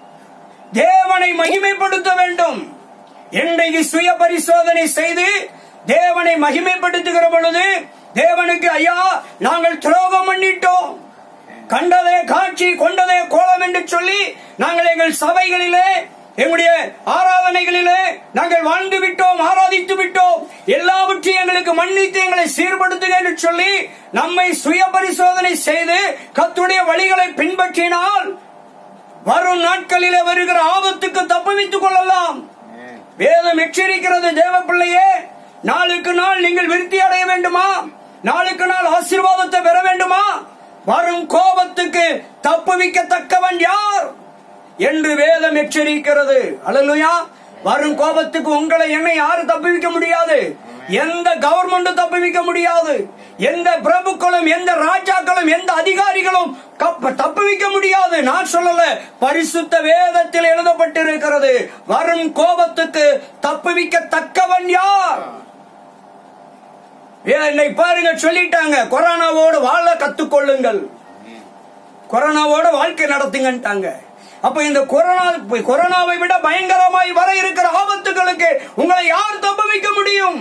தேவனை மகிமைப்படுத்த வேண்டும் இன்றைக்கு சுய பரிசோதனை செய்து தேவனை மகிமைப்படுத்துகிற பொழுது தேவனுக்கு ஐயா நாங்கள் துரோகம் பண்ணிட்டோம் கண்டதே காட்சி கொண்டதே கோலம் என்று சொல்லி நாங்கள் எங்கள் சபைகளிலே எங்களுடைய ஆராதனைகளிலே நாங்கள் வாழ்ந்து விட்டோம் ஆராதித்து விட்டோம் எல்லாவற்றையும் எங்களுக்கு மன்னித்து எங்களை சீர்படுத்துக என்று சொல்லி நம்மை சுய பரிசோதனை செய்து கத்துடைய வழிகளை பின்பற்றினால் வரும் நாட்களிலே வருகிற ஆபத்துக்கு தப்புவித்துக் கொள்ளலாம் வேதம் எச்சரிக்கிறது தேவ பிள்ளையே நாளுக்கு நாள் நீங்கள் விருத்தி அடைய வேண்டுமா நாளுக்கு நாள் ஆசீர்வாதத்தை பெற வேண்டுமா வரும் கோபத்துக்கு தப்புவிக்கத்தக்கவன் யார் என்று வேதம் எச்சரிக்கிறது அல்லலுயா வரும் கோபத்துக்கு உங்களை என்னை யாரும் தப்புவிக்க முடியாது எந்த கவர்மெண்ட்டும் தப்புவிக்க முடியாது எந்த பிரபுக்களும் எந்த ராஜாக்களும் எந்த அதிகாரிகளும் கப்ப- தப்புவிக்க முடியாது நான் சொல்லல பரிசுத்த வேதத்தில் எழுதப்பட்டிருக்கிறது வரும் கோபத்துக்கு தப்புவிக்க தக்கவன் யார் ஏன் இன்னைக்கு பாருங்க சொல்லிட்டாங்க கொரோனாவோடு வாழ கத்துக்கொள்ளுங்கள் கொரோனாவோட வாழ்க்கை நடத்துங்கன்ட்டாங்க அப்ப இந்த கொரோனா கொரோனாவை விட பயங்கரமாய் வர இருக்கிற ஆபத்துகளுக்கு உங்களை யார் தப்புவிக்க முடியும்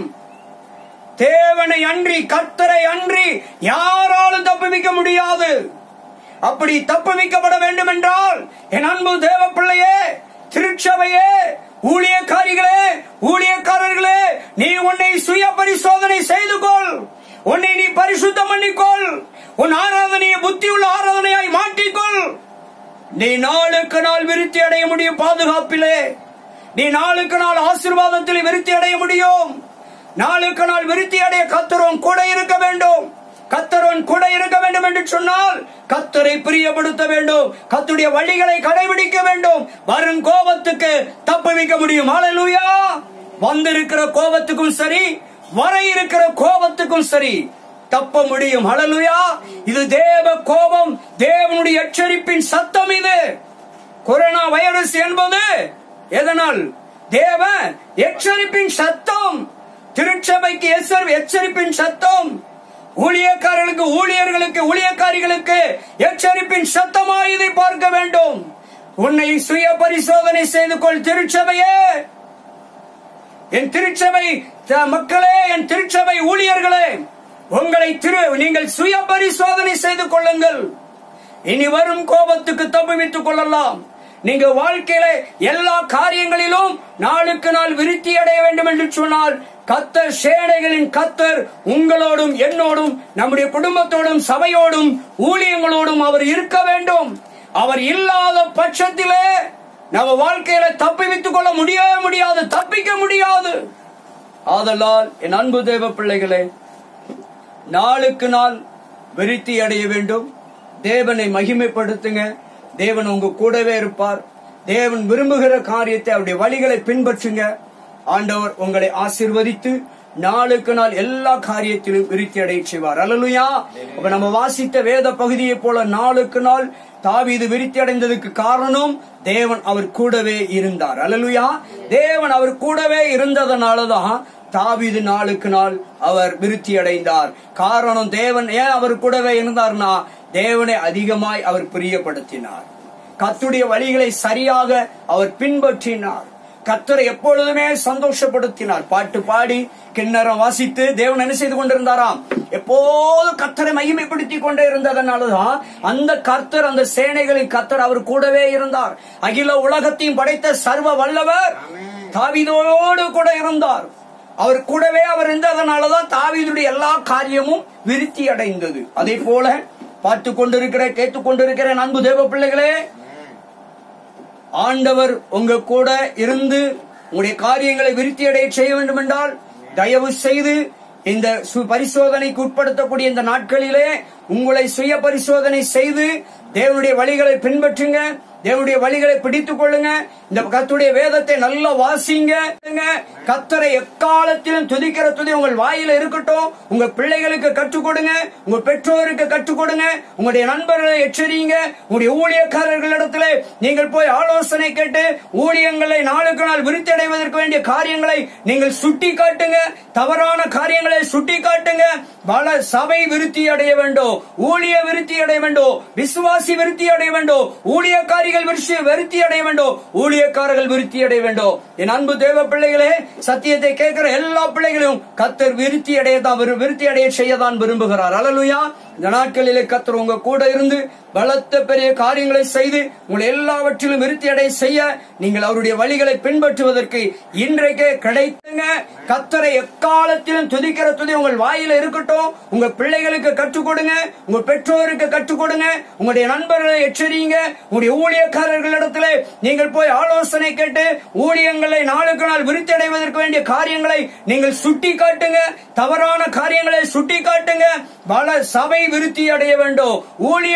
தேவனை அன்றி கர்த்தரை அன்றி யாராலும் தப்புவிக்க முடியாது அப்படி தப்புவிக்கப்பட வேண்டும் என்றால் என் அன்பு தேவ பிள்ளையே திருச்சபையே ஊழியக்காரிகளே ஊழியக்காரர்களே நீ உன்னை சுய பரிசோதனை செய்து கொள் உன்னை நீ பரிசுத்தம் பண்ணிக்கொள் உன் ஆராதனையை புத்தியுள்ள ஆராதனையாய் மாற்றிக்கொள் நீ நாளுக்கு நாள் விருத்தி அடைய முடியும் பாதுகாப்பிலே நீ நாளுக்கு நாள் ஆசீர்வாதத்தில் விருத்தி அடைய முடியும் நாளுக்கு நாள் விருத்தி அடைய கத்தரும் கூட இருக்க வேண்டும் கத்தரும் கூட இருக்க வேண்டும் என்று சொன்னால் கத்தரை பிரியப்படுத்த வேண்டும் கத்துடைய வழிகளை கடைபிடிக்க வேண்டும் வரும் கோபத்துக்கு தப்புவிக்க முடியும் ஹalleluya வந்திருக்கிற கோபத்துக்கும் சரி வர இருக்கிற கோபத்துக்கும் சரி தப்ப முடியும் ஹalleluya இது தேவ கோபம் தேவனுடைய எச்சரிப்பின் சத்தம் இது கொரோனா வைரஸ் என்பது எதனால் தேவ எச்சரிப்பின் சத்தம் திருச்சபைக்கு எச்சரி- எச்சரிப்பின் சத்தம் ஊழியக்காரர்களுக்கு ஊழியர்களுக்கு ஊழியக்காரிகளுக்கு எச்சரிப்பின் சத்தமாய் இதை பார்க்க வேண்டும் உன்னை சுய பரிசோதனை செய்து கொள் திருச்சபையே என் திருச்சபை த- மக்களே என் திருச்சபை ஊழியர்களே உங்களை திரு நீங்கள் சுய பரிசோதனை செய்து கொள்ளுங்கள் இனி வரும் கோபத்துக்கு தப்புவித்துக் கொள்ளலாம் நீங்க வாழ்க்கையில எல்லா காரியங்களிலும் நாளுக்கு நாள் விருத்தி அடைய வேண்டும் என்று சொன்னால் கத்தர் சேனைகளின் கத்தர் உங்களோடும் என்னோடும் நம்முடைய குடும்பத்தோடும் சபையோடும் ஊழியங்களோடும் அவர் இருக்க வேண்டும் அவர் இல்லாத பட்சத்திலே நம்ம வாழ்க்கையில தப்பிவித்துக் கொள்ள முடியவே முடியாது தப்பிக்க முடியாது ஆதலால் என் அன்பு தேவ பிள்ளைகளே நாளுக்கு நாள் விருத்தி அடைய வேண்டும் தேவனை மகிமைப்படுத்துங்க தேவன் உங்க கூடவே இருப்பார் தேவன் விரும்புகிற காரியத்தை அவருடைய வழிகளை பின்பற்றுங்க ஆண்டவர் உங்களை ஆசீர்வதித்து நாளுக்கு நாள் எல்லா காரியத்திலும் விருத்தி அடைய செய்வார் அல்லலுயா அப்ப நம்ம வாசித்த வேத பகுதியை போல நாளுக்கு நாள் தாவீது விருத்தி அடைந்ததுக்கு காரணம் தேவன் அவர் கூடவே இருந்தார் அல்லலுயா தேவன் அவர் கூடவே இருந்ததனாலதான் தாவீது நாளுக்கு நாள் அவர் விருத்தி அடைந்தார் காரணம் தேவன் ஏன் அவர் கூடவே இருந்தார்னா தேவனை அதிகமாய் அவர் பிரியப்படுத்தினார் கத்துடைய வழிகளை சரியாக அவர் பின்பற்றினார் கத்தரை எப்பொழுதுமே சந்தோஷப்படுத்தினார் பாட்டு பாடி கிண்ணறம் வாசித்து தேவன் என்ன செய்து கொண்டிருந்தாராம் எப்போதும் கத்தரை மகிமைப்படுத்தி கொண்டே இருந்ததனாலதான் அந்த கர்த்தர் அந்த சேனைகளின் கத்தர் அவர் கூடவே இருந்தார் அகில உலகத்தையும் படைத்த சர்வ வல்லவர் தாவீதோடு கூட இருந்தார் அவர் கூடவே அவர் இருந்ததனாலதான் தாவீதுடைய எல்லா காரியமும் விருத்தி அடைந்தது அதே போல பார்த்து கொண்டிருக்கிற கேட்டுக் கொண்டிருக்கிற அன்பு தேவ பிள்ளைகளே ஆண்டவர் உங்க கூட இருந்து உங்களுடைய காரியங்களை விருத்தி அடைய செய்ய வேண்டும் என்றால் தயவு செய்து இந்த சு- பரிசோதனைக்கு உட்படுத்தக்கூடிய இந்த நாட்களிலே உங்களை சுய பரிசோதனை செய்து தேவனுடைய வழிகளை பின்பற்றுங்க தேவனுடைய வழிகளை பிடித்துக் கொள்ளுங்க இந்த கத்துடைய வேதத்தை நல்லா வாசிங்க கத்தரை எக்காலத்திலும் துதிக்கிற துதி உங்கள் வாயில இருக்கட்டும் உங்க பிள்ளைகளுக்கு கற்றுக் கொடுங்க உங்க பெற்றோருக்கு கற்றுக் கொடுங்க உங்களுடைய நண்பர்களை எச்சரிங்க உங்களுடைய ஊழியக்காரர்களிடத்துல நீங்கள் போய் ஆலோசனை கேட்டு ஊழியங்களை நாளுக்கு நாள் விருத்தி அடைவதற்கு வேண்டிய காரியங்களை நீங்கள் சுட்டி காட்டுங்க தவறான காரியங்களை சுட்டி காட்டுங்க பல சபை விருத்தி அடைய வேண்டும் ஊழிய விருத்தி அடைய வேண்டும் விசுவாசி விருத்தி அடைய வேண்டும் ஊழியக்காரிகள் விருத்தி- விருத்தி அடைய வேண்டும் ஊழியக்காரர்கள் விருத்தி அடைய வேண்டும் என் அன்பு தேவ பிள்ளைகளே சத்தியத்தை கேட்கிற எல்லா பிள்ளைகளையும் கத்தர் விருத்தி அடைய தான் விரு- விருத்தி அடைய செய்யதான் விரும்புகிறார் அலலுயா இந்த நாட்களிலே கத்தர் உங்க கூட இருந்து பலத்த பெரிய காரியங்களை செய்து உங்களை எல்லாவற்றிலும் விருத்தி அடைய செய்ய நீங்கள் அவருடைய வழிகளை பின்பற்றுவதற்கு இன்றைக்கே கிடைத்துங்க கத்தரை எக்காலத்திலும் துதிக்கிற துதி உங்கள் வாயில இருக்கட்டும் உங்க பிள்ளைகளுக்கு கற்றுக் கொடுங்க உங்க பெற்றோருக்கு கற்றுக் கொடுங்க உங்களுடைய நண்பர்களை எச்சரிங்க உங்களுடைய ஊழியக்காரர்களிடத்துல நீங்கள் போய் ஆலோசனை கேட்டு ஊழியங்களை நாளுக்கு நாள் விருத்தி அடைவதற்கு வேண்டிய காரியங்களை நீங்கள் சுட்டி காட்டுங்க தவறான காரியங்களை சுட்டி காட்டுங்க பல சபை விருத்தி அடைய வேண்டும் ஊழிய விருத்தி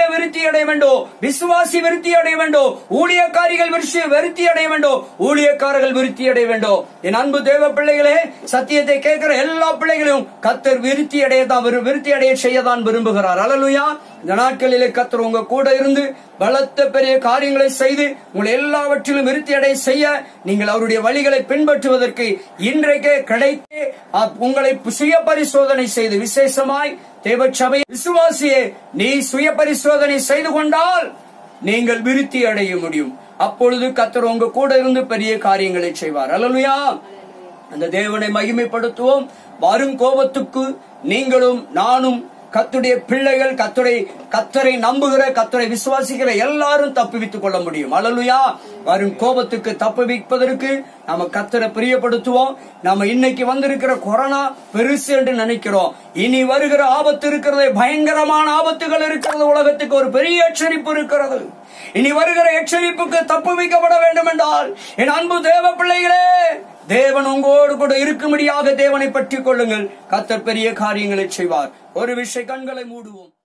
அடைய வேண்டும் விசுவாசி விருத்தி அடைய வேண்டும் ஊழியக்காரிகள் விருத்தி- விருத்தி அடைய வேண்டும் ஊழியக்காரர்கள் விருத்தி அடைய வேண்டும் என் அன்பு தேவ பிள்ளைகளே சத்தியத்தை கேட்கிற எல்லா பிள்ளைகளையும் கத்தர் விருத்தி அடைய தான் விரு- விருத்தி அடைய செய்யதான் விரும்புகிறார் அல்லலுயா இந்த நாட்களிலே கத்தர் உங்க கூட இருந்து பலத்த பெரிய காரியங்களை செய்து உங்களை எல்லாவற்றிலும் விருத்தி அடைய செய்ய நீங்கள் அவருடைய வழிகளை பின்பற்றுவதற்கு இன்றைக்கே கிடைத்து அ- உங்களை சுய பரிசோதனை செய்து விசேஷமாய் தேவச்சபை விசுவாசியே நீ சுய பரிசோதனை செய்து கொண்டால் நீங்கள் விருத்தி அடைய முடியும் அப்பொழுது கத்தர் உங்க கூட இருந்து பெரிய காரியங்களை செய்வார் அல்லலுயா அந்த தேவனை மகிமைப்படுத்துவோம் வரும் கோபத்துக்கு நீங்களும் நானும் கத்துடைய பிள்ளைகள் கத்துடைய கத்தரை நம்புகிற கத்தரை விசுவாசிக்கிற எல்லாரும் தப்புவித்துக் கொள்ள முடியும் அல்லலுயா வரும் கோபத்துக்கு தப்புவிப்பதற்கு நாம கத்தரை பிரியப்படுத்துவோம் நாம இன்னைக்கு வந்திருக்கிற கொரோனா பெருசு என்று நினைக்கிறோம் இனி வருகிற ஆபத்து இருக்கிறது பயங்கரமான ஆபத்துகள் இருக்கிறது உலகத்துக்கு ஒரு பெரிய எச்சரிப்பு இருக்கிறது இனி வருகிற எச்சரிப்புக்கு தப்பு வைக்கப்பட வேண்டும் என்றால் என் அன்பு தேவ பிள்ளைகளே தேவன் உங்களோடு கூட இருக்கும்படியாக தேவனை பற்றிக் கொள்ளுங்கள் கத்தர் பெரிய காரியங்களை செய்வார் ஒரு விஷய கண்களை மூடுவோம்